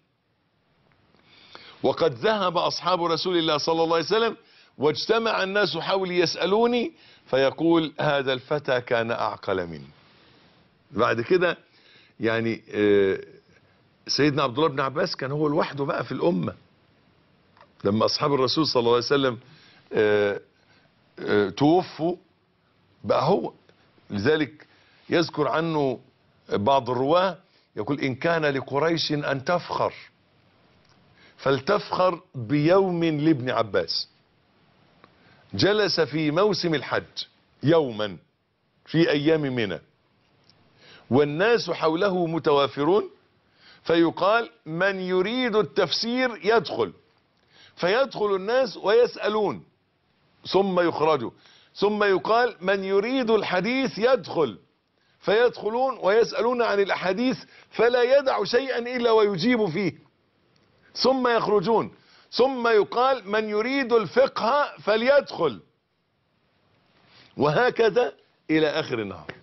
وقد ذهب أصحاب رسول الله صلى الله عليه وسلم واجتمع الناس حولي يسألوني فيقول هذا الفتى كان أعقل مني بعد كده يعني سيدنا عبد الله بن عباس كان هو لوحده بقى في الأمة لما أصحاب الرسول صلى الله عليه وسلم اه اه توفوا بقى هو لذلك يذكر عنه بعض الرواه يقول إن كان لقريش أن تفخر فلتفخر بيوم لابن عباس جلس في موسم الحج يوما في أيام منى والناس حوله متوافرون فيقال من يريد التفسير يدخل فيدخل الناس ويسألون ثم يخرجوا ثم يقال من يريد الحديث يدخل فيدخلون ويسألون عن الأحاديث فلا يدع شيئا إلا ويجيب فيه ثم يخرجون ثم يقال من يريد الفقه فليدخل وهكذا إلى آخر النهار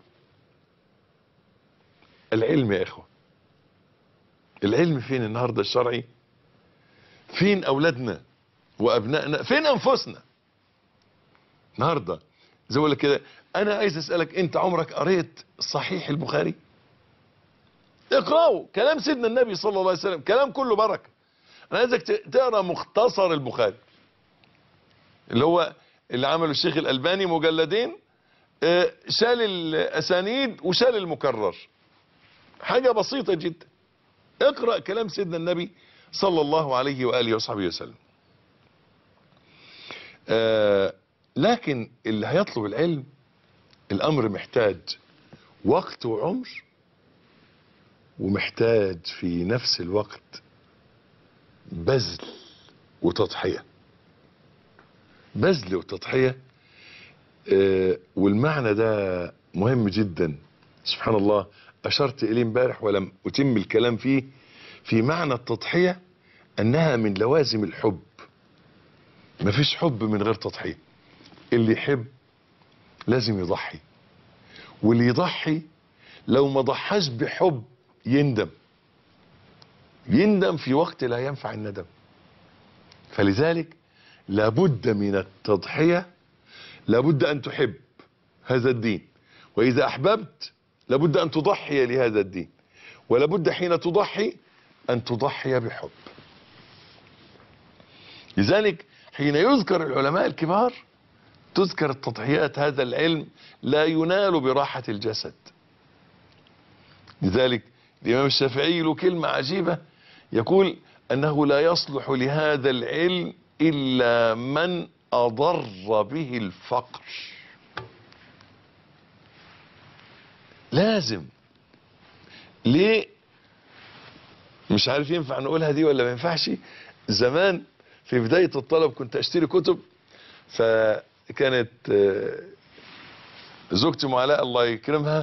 العلم يا إخوة العلم فين النهاردة الشرعي فين أولادنا وأبنائنا فين أنفسنا النهاردة زي ما كده أنا عايز أسألك أنت عمرك قريت صحيح البخاري اقرأوا كلام سيدنا النبي صلى الله عليه وسلم كلام كله بركة أنا عايزك تقرأ مختصر البخاري اللي هو اللي عمله الشيخ الألباني مجلدين شال الأسانيد وشال المكرر حاجة بسيطة جدا اقرأ كلام سيدنا النبي صلى الله عليه وآله وصحبه وسلم آه لكن اللي هيطلب العلم الأمر محتاج وقت وعمر ومحتاج في نفس الوقت بذل وتضحية بذل وتضحية آه والمعنى ده مهم جدا سبحان الله أشرت إليه امبارح ولم أتم الكلام فيه في معنى التضحية أنها من لوازم الحب مفيش حب من غير تضحية اللي يحب لازم يضحي واللي يضحي لو ما ضحاش بحب يندم يندم في وقت لا ينفع الندم فلذلك لابد من التضحية لابد أن تحب هذا الدين وإذا أحببت لابد أن تضحي لهذا الدين ولابد حين تضحي أن تضحي بحب لذلك حين يذكر العلماء الكبار تذكر التضحيات هذا العلم لا ينال براحة الجسد لذلك الإمام الشافعي له كلمة عجيبة يقول أنه لا يصلح لهذا العلم إلا من أضر به الفقر لازم ليه مش عارف ينفع نقولها دي ولا ما ينفعش زمان في بداية الطلب كنت اشتري كتب فكانت آه، زوجتي معلاء الله يكرمها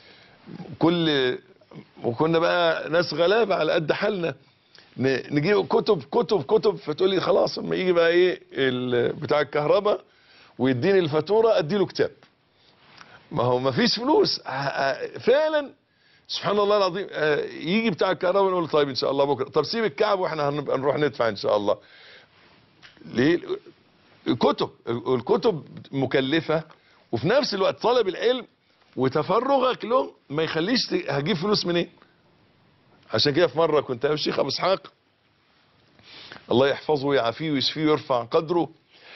كل وكنا بقى ناس غلابة على قد حالنا ن- نجيب كتب كتب كتب فتقول لي خلاص اما يجي بقى ايه ال- بتاع الكهرباء ويديني الفاتورة اديله كتاب ما هو ما فيش فلوس ه- ه- فعلا سبحان الله العظيم آه، يجي بتاع الكهرباء نقول له طيب ان شاء الله بكره طب سيب الكعب واحنا هنبقى نروح ندفع ان شاء الله ليه الكتب الكتب مكلفة وفي نفس الوقت طلب العلم وتفرغك له ما يخليش ت- هجيب فلوس منين عشان كده في مرة كنت انا والشيخ ابو اسحاق الله يحفظه ويعافيه ويشفيه ويرفع قدره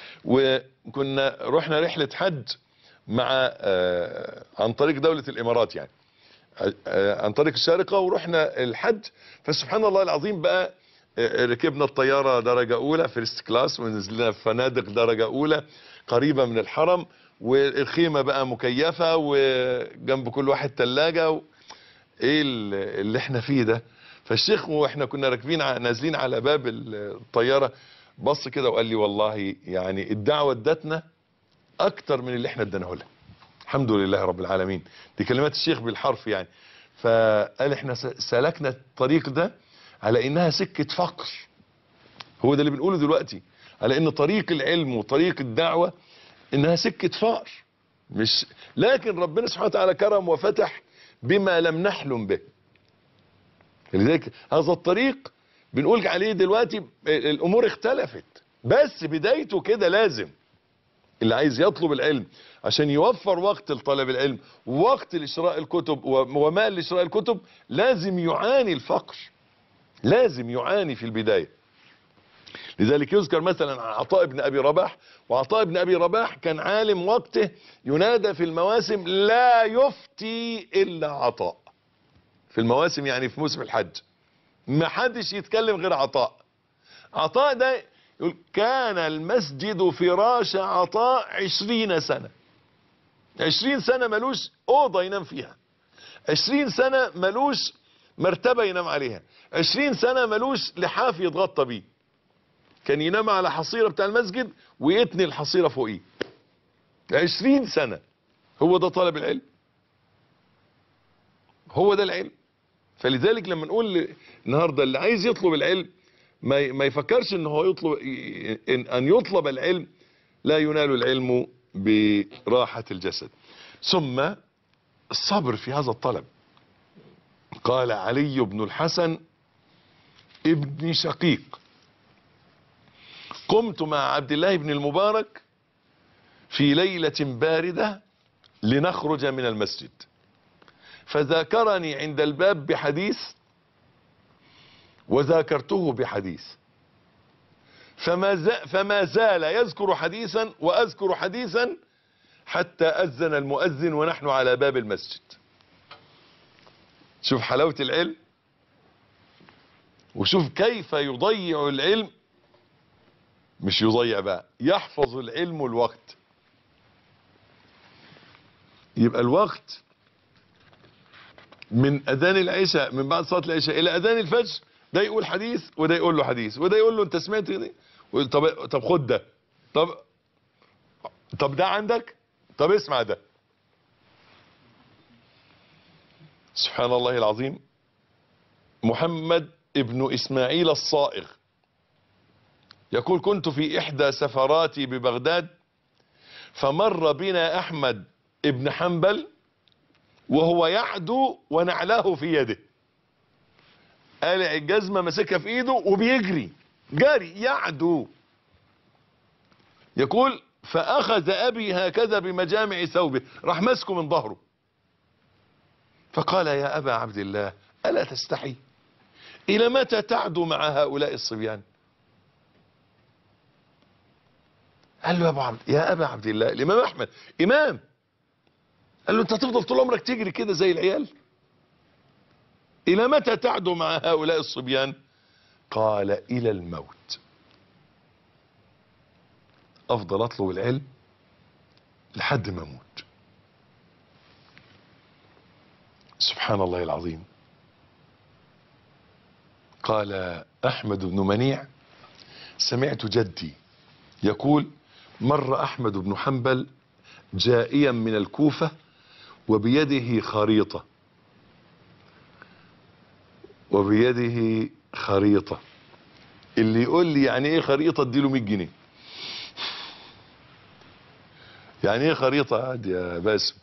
وكنا رحنا رحلة حج مع آه، عن طريق دولة الامارات يعني آه، عن طريق الشارقة ورحنا الحج فسبحان الله العظيم بقى آه، ركبنا الطيارة درجة أولى فيرست كلاس ونزلنا في فنادق درجة أولى قريبة من الحرم والخيمة بقى مكيفة وجنب كل واحد تلاجة و... ايه ال- اللي احنا فيه ده فالشيخ واحنا كنا راكبين ع- نازلين على باب الطيارة بص كده وقال لي والله يعني الدعوة ادتنا اكتر من اللي احنا اديناه لها الحمد لله رب العالمين دي كلمات الشيخ بالحرف يعني فقال احنا س- سلكنا الطريق ده على انها سكة فقر هو ده اللي بنقوله دلوقتي على ان طريق العلم وطريق الدعوة انها سكة فقر مش لكن ربنا سبحانه وتعالى كرم وفتح بما لم نحلم به لذلك هذا الطريق بنقول عليه دلوقتي الامور اختلفت بس بدايته كده لازم اللي عايز يطلب العلم عشان يوفر وقت لطلب العلم ووقت لشراء الكتب و- ومال لشراء الكتب لازم يعاني الفقر لازم يعاني في البداية لذلك يذكر مثلا عن عطاء بن ابي رباح وعطاء بن ابي رباح كان عالم وقته ينادى في المواسم لا يفتي الا عطاء في المواسم يعني في موسم الحج ما حدش يتكلم غير عطاء عطاء ده يقول كان المسجد فراش عطاء عشرين سنة عشرين سنة ملوش اوضة ينام فيها عشرين سنة ملوش مرتبة ينام عليها عشرين سنة ملوش لحاف يتغطى بيه كان ينام على حصيرة بتاع المسجد ويتني الحصيرة فوقيه عشرين سنة هو ده طلب العلم هو ده العلم فلذلك لما نقول ل- النهاردة اللي عايز يطلب العلم ما ي- ما يفكرش ان هو يطلب ي- ان ان يطلب العلم لا ينال العلم براحة الجسد ثم الصبر في هذا الطلب قال علي بن الحسن ابن شقيق قمت مع عبد الله بن المبارك في ليلة باردة لنخرج من المسجد فذاكرني عند الباب بحديث وذاكرته بحديث فما, زا فما زال يذكر حديثا وأذكر حديثا حتى أذن المؤذن ونحن على باب المسجد شوف حلاوة العلم وشوف كيف يضيع العلم مش يضيع بقى يحفظ العلم الوقت يبقى الوقت من اذان العشاء من بعد صلاه العشاء الى اذان الفجر ده يقول حديث وده يقول له حديث وده يقول له انت سمعت دي ويقول طب طب خد ده طب طب ده عندك طب اسمع ده سبحان الله العظيم محمد ابن اسماعيل الصائغ يقول كنت في احدى سفراتي ببغداد فمر بنا احمد ابن حنبل وهو يعدو ونعله في يده قالع الجزمة ماسكها في ايده وبيجري جري يعدو يقول فأخذ أبي هكذا بمجامع ثوبه راح ماسكه من ظهره فقال يا أبا عبد الله ألا تستحي إلى متى تعدو مع هؤلاء الصبيان قال له يا أبا عبد يا أبا عبد الله الإمام أحمد إمام قال له أنت هتفضل طول عمرك تجري كده زي العيال إلى متى تعدو مع هؤلاء الصبيان قال إلى الموت أفضل أطلب العلم لحد ما أموت سبحان الله العظيم قال أحمد بن منيع سمعت جدي يقول مر أحمد بن حنبل جائيا من الكوفة وبيده خريطة وبيده خريطة اللي يقول لي يعني ايه خريطة اديله 100 جنيه يعني ايه خريطة عادي يا باسم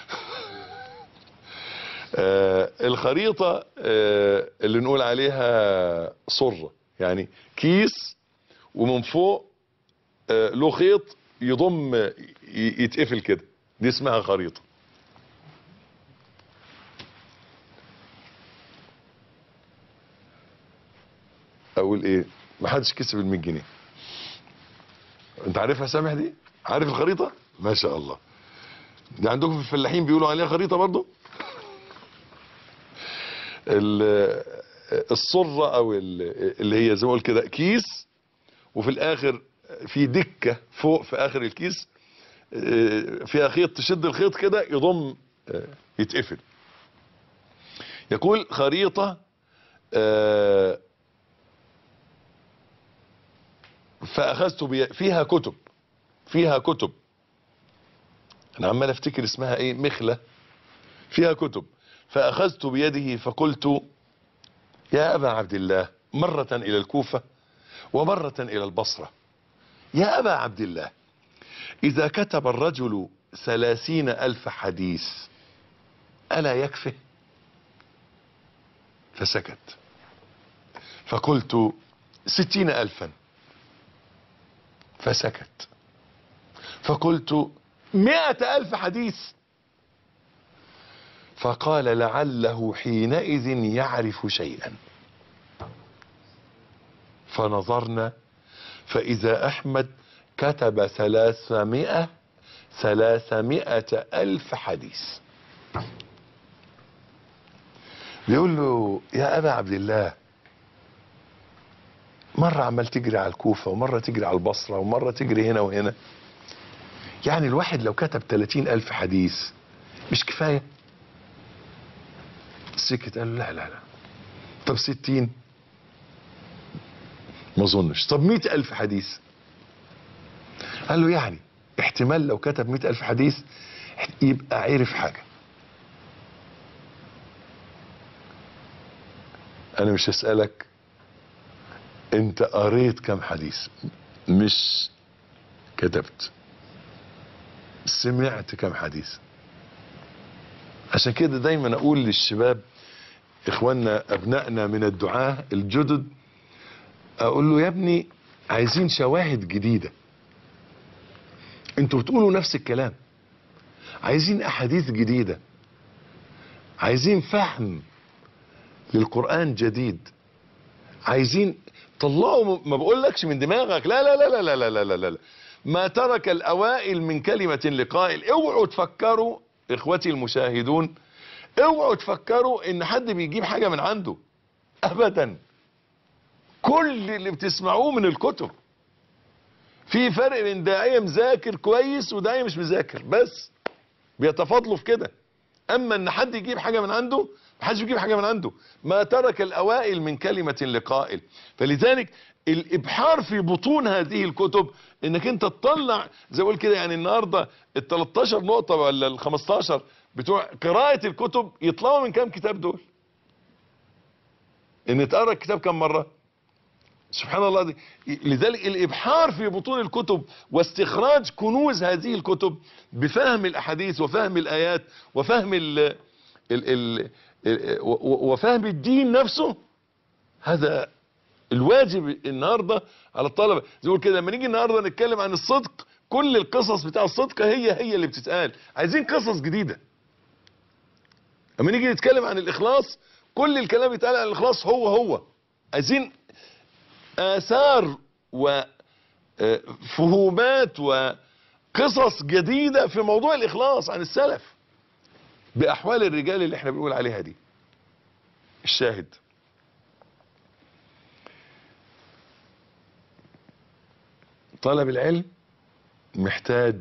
آه الخريطة آه اللي نقول عليها صرة يعني كيس ومن فوق آه له خيط يضم ي- يتقفل كده دي اسمها خريطة اقول ايه ما حدش كسب ال 100 جنيه انت عارفها سامح دي عارف الخريطة ما شاء الله دي عندكم في الفلاحين بيقولوا عليها خريطة برضو ال- الصرة او ال- اللي هي زي ما اقول كده كيس وفي الاخر في دكة فوق في اخر الكيس اه، فيها خيط تشد الخيط كده يضم اه، يتقفل يقول خريطة اه، فاخذت بي... فيها كتب فيها كتب انا عمال افتكر اسمها ايه مخلة فيها كتب فاخذت بيده فقلت يا ابا عبد الله مرة الى الكوفة ومرة الى البصرة يا ابا عبد الله اذا كتب الرجل ثلاثين الف حديث الا يكفه فسكت فقلت ستين الفا فسكت فقلت مئة ألف حديث فقال لعله حينئذ يعرف شيئا فنظرنا فإذا أحمد كتب ثلاثمائة ثلاثمائة ألف حديث بيقول له يا أبا عبد الله مرة عمال تجري على الكوفة ومرة تجري على البصرة ومرة تجري هنا وهنا يعني الواحد لو كتب 30 ألف حديث مش كفاية سكت قال له لا لا لا طب 60 ما اظنش طب 100 ألف حديث قال له يعني احتمال لو كتب 100 ألف حديث يبقى عرف حاجة أنا مش هسألك انت قريت كم حديث مش كتبت سمعت كم حديث عشان كده دايما اقول للشباب اخواننا ابنائنا من الدعاة الجدد اقول له يا ابني عايزين شواهد جديدة انتوا بتقولوا نفس الكلام عايزين احاديث جديدة عايزين فهم للقرآن جديد عايزين طلعوا ما بقولكش من دماغك لا لا لا لا لا لا لا لا لا ما ترك الاوائل من كلمة لقائل اوعوا تفكروا اخوتي المشاهدون اوعوا تفكروا ان حد بيجيب حاجة من عنده ابدا كل اللي بتسمعوه من الكتب في فرق بين داعية مذاكر كويس وداعية مش مذاكر بس بيتفاضلوا في كده اما ان حد يجيب حاجة من عنده محدش بيجيب حاجة من عنده ما ترك الاوائل من كلمة لقائل فلذلك الابحار في بطون هذه الكتب انك انت تطلع زي ما اقول كده يعني النهارده ال 13 نقطة ولا ال 15 بتوع قراءة الكتب يطلعوا من كام كتاب دول ان تقرا الكتاب كم مرة سبحان الله دي. لذلك الابحار في بطون الكتب واستخراج كنوز هذه الكتب بفهم الاحاديث وفهم الايات وفهم ال ال ال ال وفهم الدين نفسه هذا الواجب النهارده على الطلبه زي ما كده لما نيجي النهارده نتكلم عن الصدق كل القصص بتاع الصدق هي هي اللي بتتقال عايزين قصص جديده لما نيجي نتكلم عن الاخلاص كل الكلام بيتقال عن الاخلاص هو هو عايزين اثار وفهومات وقصص جديده في موضوع الاخلاص عن السلف باحوال الرجال اللي احنا بنقول عليها دي الشاهد طلب العلم محتاج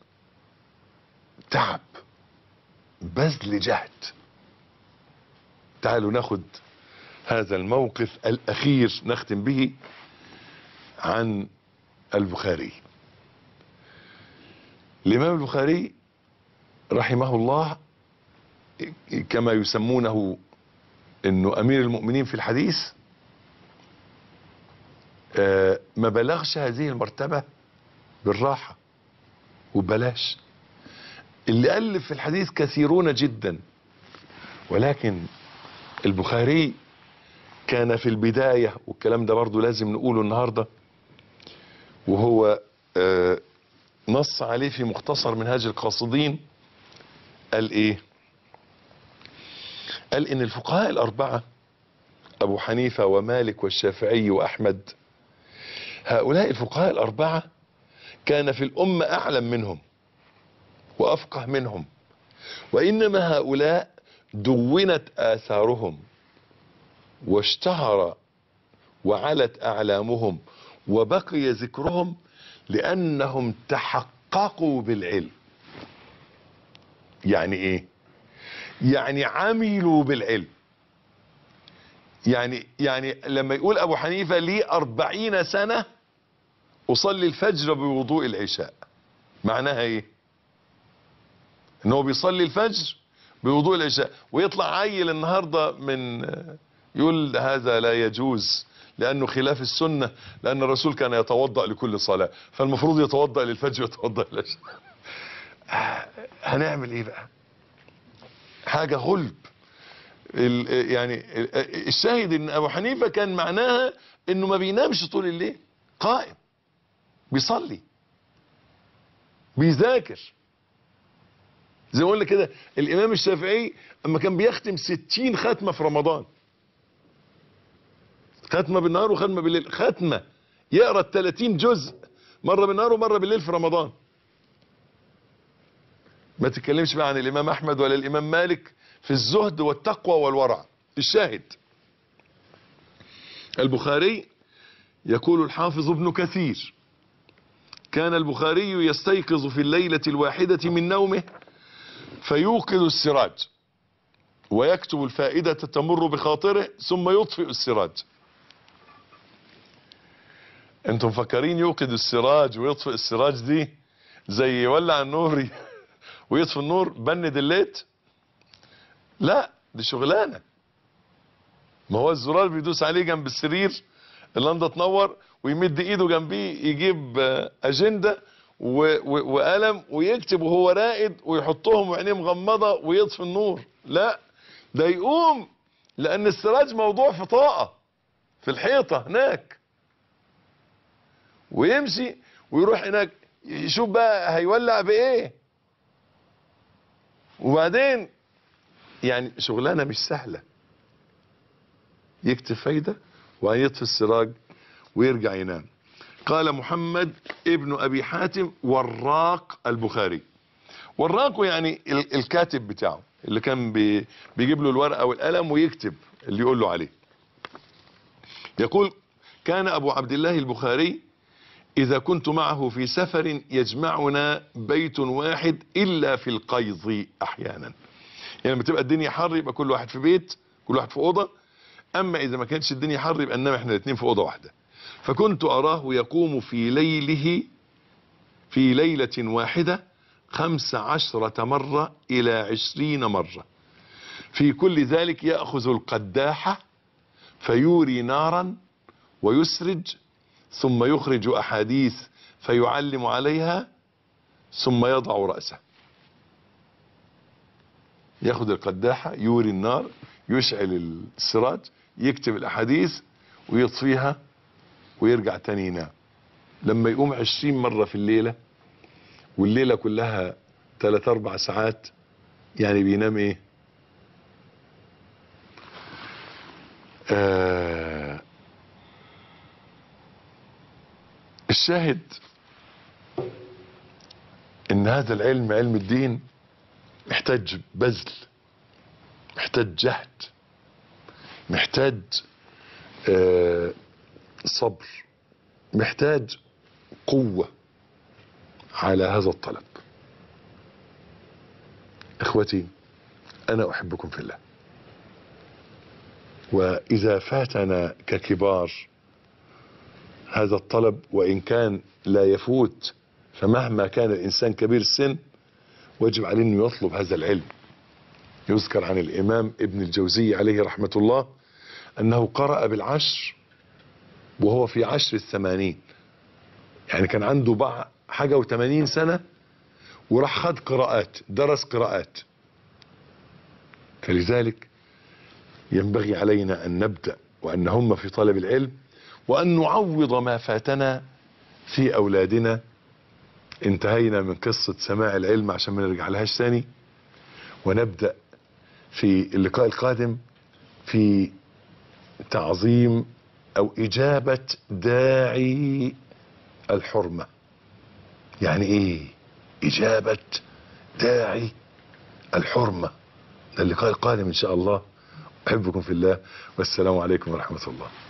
تعب بذل جهد تعالوا ناخد هذا الموقف الاخير نختم به عن البخاري الامام البخاري رحمه الله كما يسمونه انه امير المؤمنين في الحديث آه ما بلغش هذه المرتبة بالراحة وبلاش اللي ألف في الحديث كثيرون جدا ولكن البخاري كان في البداية والكلام ده برضو لازم نقوله النهاردة وهو آه نص عليه في مختصر منهاج القاصدين قال ايه قال ان الفقهاء الاربعة ابو حنيفة ومالك والشافعي واحمد هؤلاء الفقهاء الاربعة كان في الامة اعلم منهم وافقه منهم وانما هؤلاء دونت اثارهم واشتهر وعلت اعلامهم وبقي ذكرهم لانهم تحققوا بالعلم يعني ايه يعني عملوا بالعلم يعني يعني لما يقول ابو حنيفة لي اربعين سنة اصلي الفجر بوضوء العشاء معناها ايه ان هو بيصلي الفجر بوضوء العشاء ويطلع عيل النهاردة من يقول هذا لا يجوز لانه خلاف السنة لان الرسول كان يتوضأ لكل صلاة فالمفروض يتوضأ للفجر ويتوضأ للعشاء هنعمل ايه بقى حاجة غلب يعني الشاهد ان ابو حنيفة كان معناها انه ما بينامش طول الليل قائم بيصلي بيذاكر زي ما قلنا كده الامام الشافعي اما كان بيختم ستين ختمة في رمضان ختمة بالنهار وختمة بالليل ختمة يقرأ التلاتين جزء مرة بالنهار ومرة بالليل في رمضان ما تتكلمش بقى عن الامام احمد ولا الامام مالك في الزهد والتقوى والورع الشاهد البخاري يقول الحافظ ابن كثير كان البخاري يستيقظ في الليلة الواحدة من نومه فيوقظ السراج ويكتب الفائدة تمر بخاطره ثم يطفئ السراج انتم مفكرين يوقظ السراج ويطفئ السراج دي زي يولع النور ويطفي النور بند الليت لا دي شغلانه ما هو الزرار بيدوس عليه جنب السرير اللنده تنور ويمد ايده جنبيه يجيب اجنده وقلم ويكتب وهو راقد ويحطهم وعينيه مغمضه ويطفي النور لا ده يقوم لان السراج موضوع في طاقه في الحيطه هناك ويمشي ويروح هناك يشوف بقى هيولع بايه وبعدين يعني شغلانه مش سهله يكتب فايده ويطفي السراج ويرجع ينام قال محمد ابن ابي حاتم وراق البخاري وراقه يعني الكاتب بتاعه اللي كان بي بيجيب له الورقه والقلم ويكتب اللي يقول له عليه يقول كان ابو عبد الله البخاري اذا كنت معه في سفر يجمعنا بيت واحد الا في القيظ احيانا يعني لما تبقى الدنيا حر يبقى كل واحد في بيت كل واحد في اوضه اما اذا ما كانتش الدنيا حر يبقى ننام احنا الاثنين في اوضه واحده فكنت اراه يقوم في ليله في ليله واحده خمس عشرة مرة الى عشرين مرة في كل ذلك يأخذ القداحة فيوري نارا ويسرج ثم يخرج احاديث فيعلم عليها ثم يضع رأسه ياخد القداحة يوري النار يشعل السراج يكتب الاحاديث ويطفيها ويرجع تاني ينام لما يقوم عشرين مرة في الليلة والليلة كلها ثلاث أربع ساعات يعني بينام إيه آه الشاهد ان هذا العلم علم الدين محتاج بذل محتاج جهد محتاج آه صبر محتاج قوة على هذا الطلب اخوتي انا احبكم في الله واذا فاتنا ككبار هذا الطلب وان كان لا يفوت فمهما كان الانسان كبير السن واجب عليه انه يطلب هذا العلم يذكر عن الامام ابن الجوزي عليه رحمه الله انه قرأ بالعشر وهو في عشر الثمانين يعني كان عنده بقى حاجة وثمانين سنة وراح خد قراءات درس قراءات فلذلك ينبغي علينا أن نبدأ وأن نهم في طلب العلم وأن نعوض ما فاتنا في أولادنا انتهينا من قصة سماع العلم عشان ما نرجع لهاش تاني ونبدأ في اللقاء القادم في تعظيم او اجابة داعي الحرمة يعني ايه اجابة داعي الحرمة ده اللقاء القادم ان شاء الله احبكم في الله والسلام عليكم ورحمة الله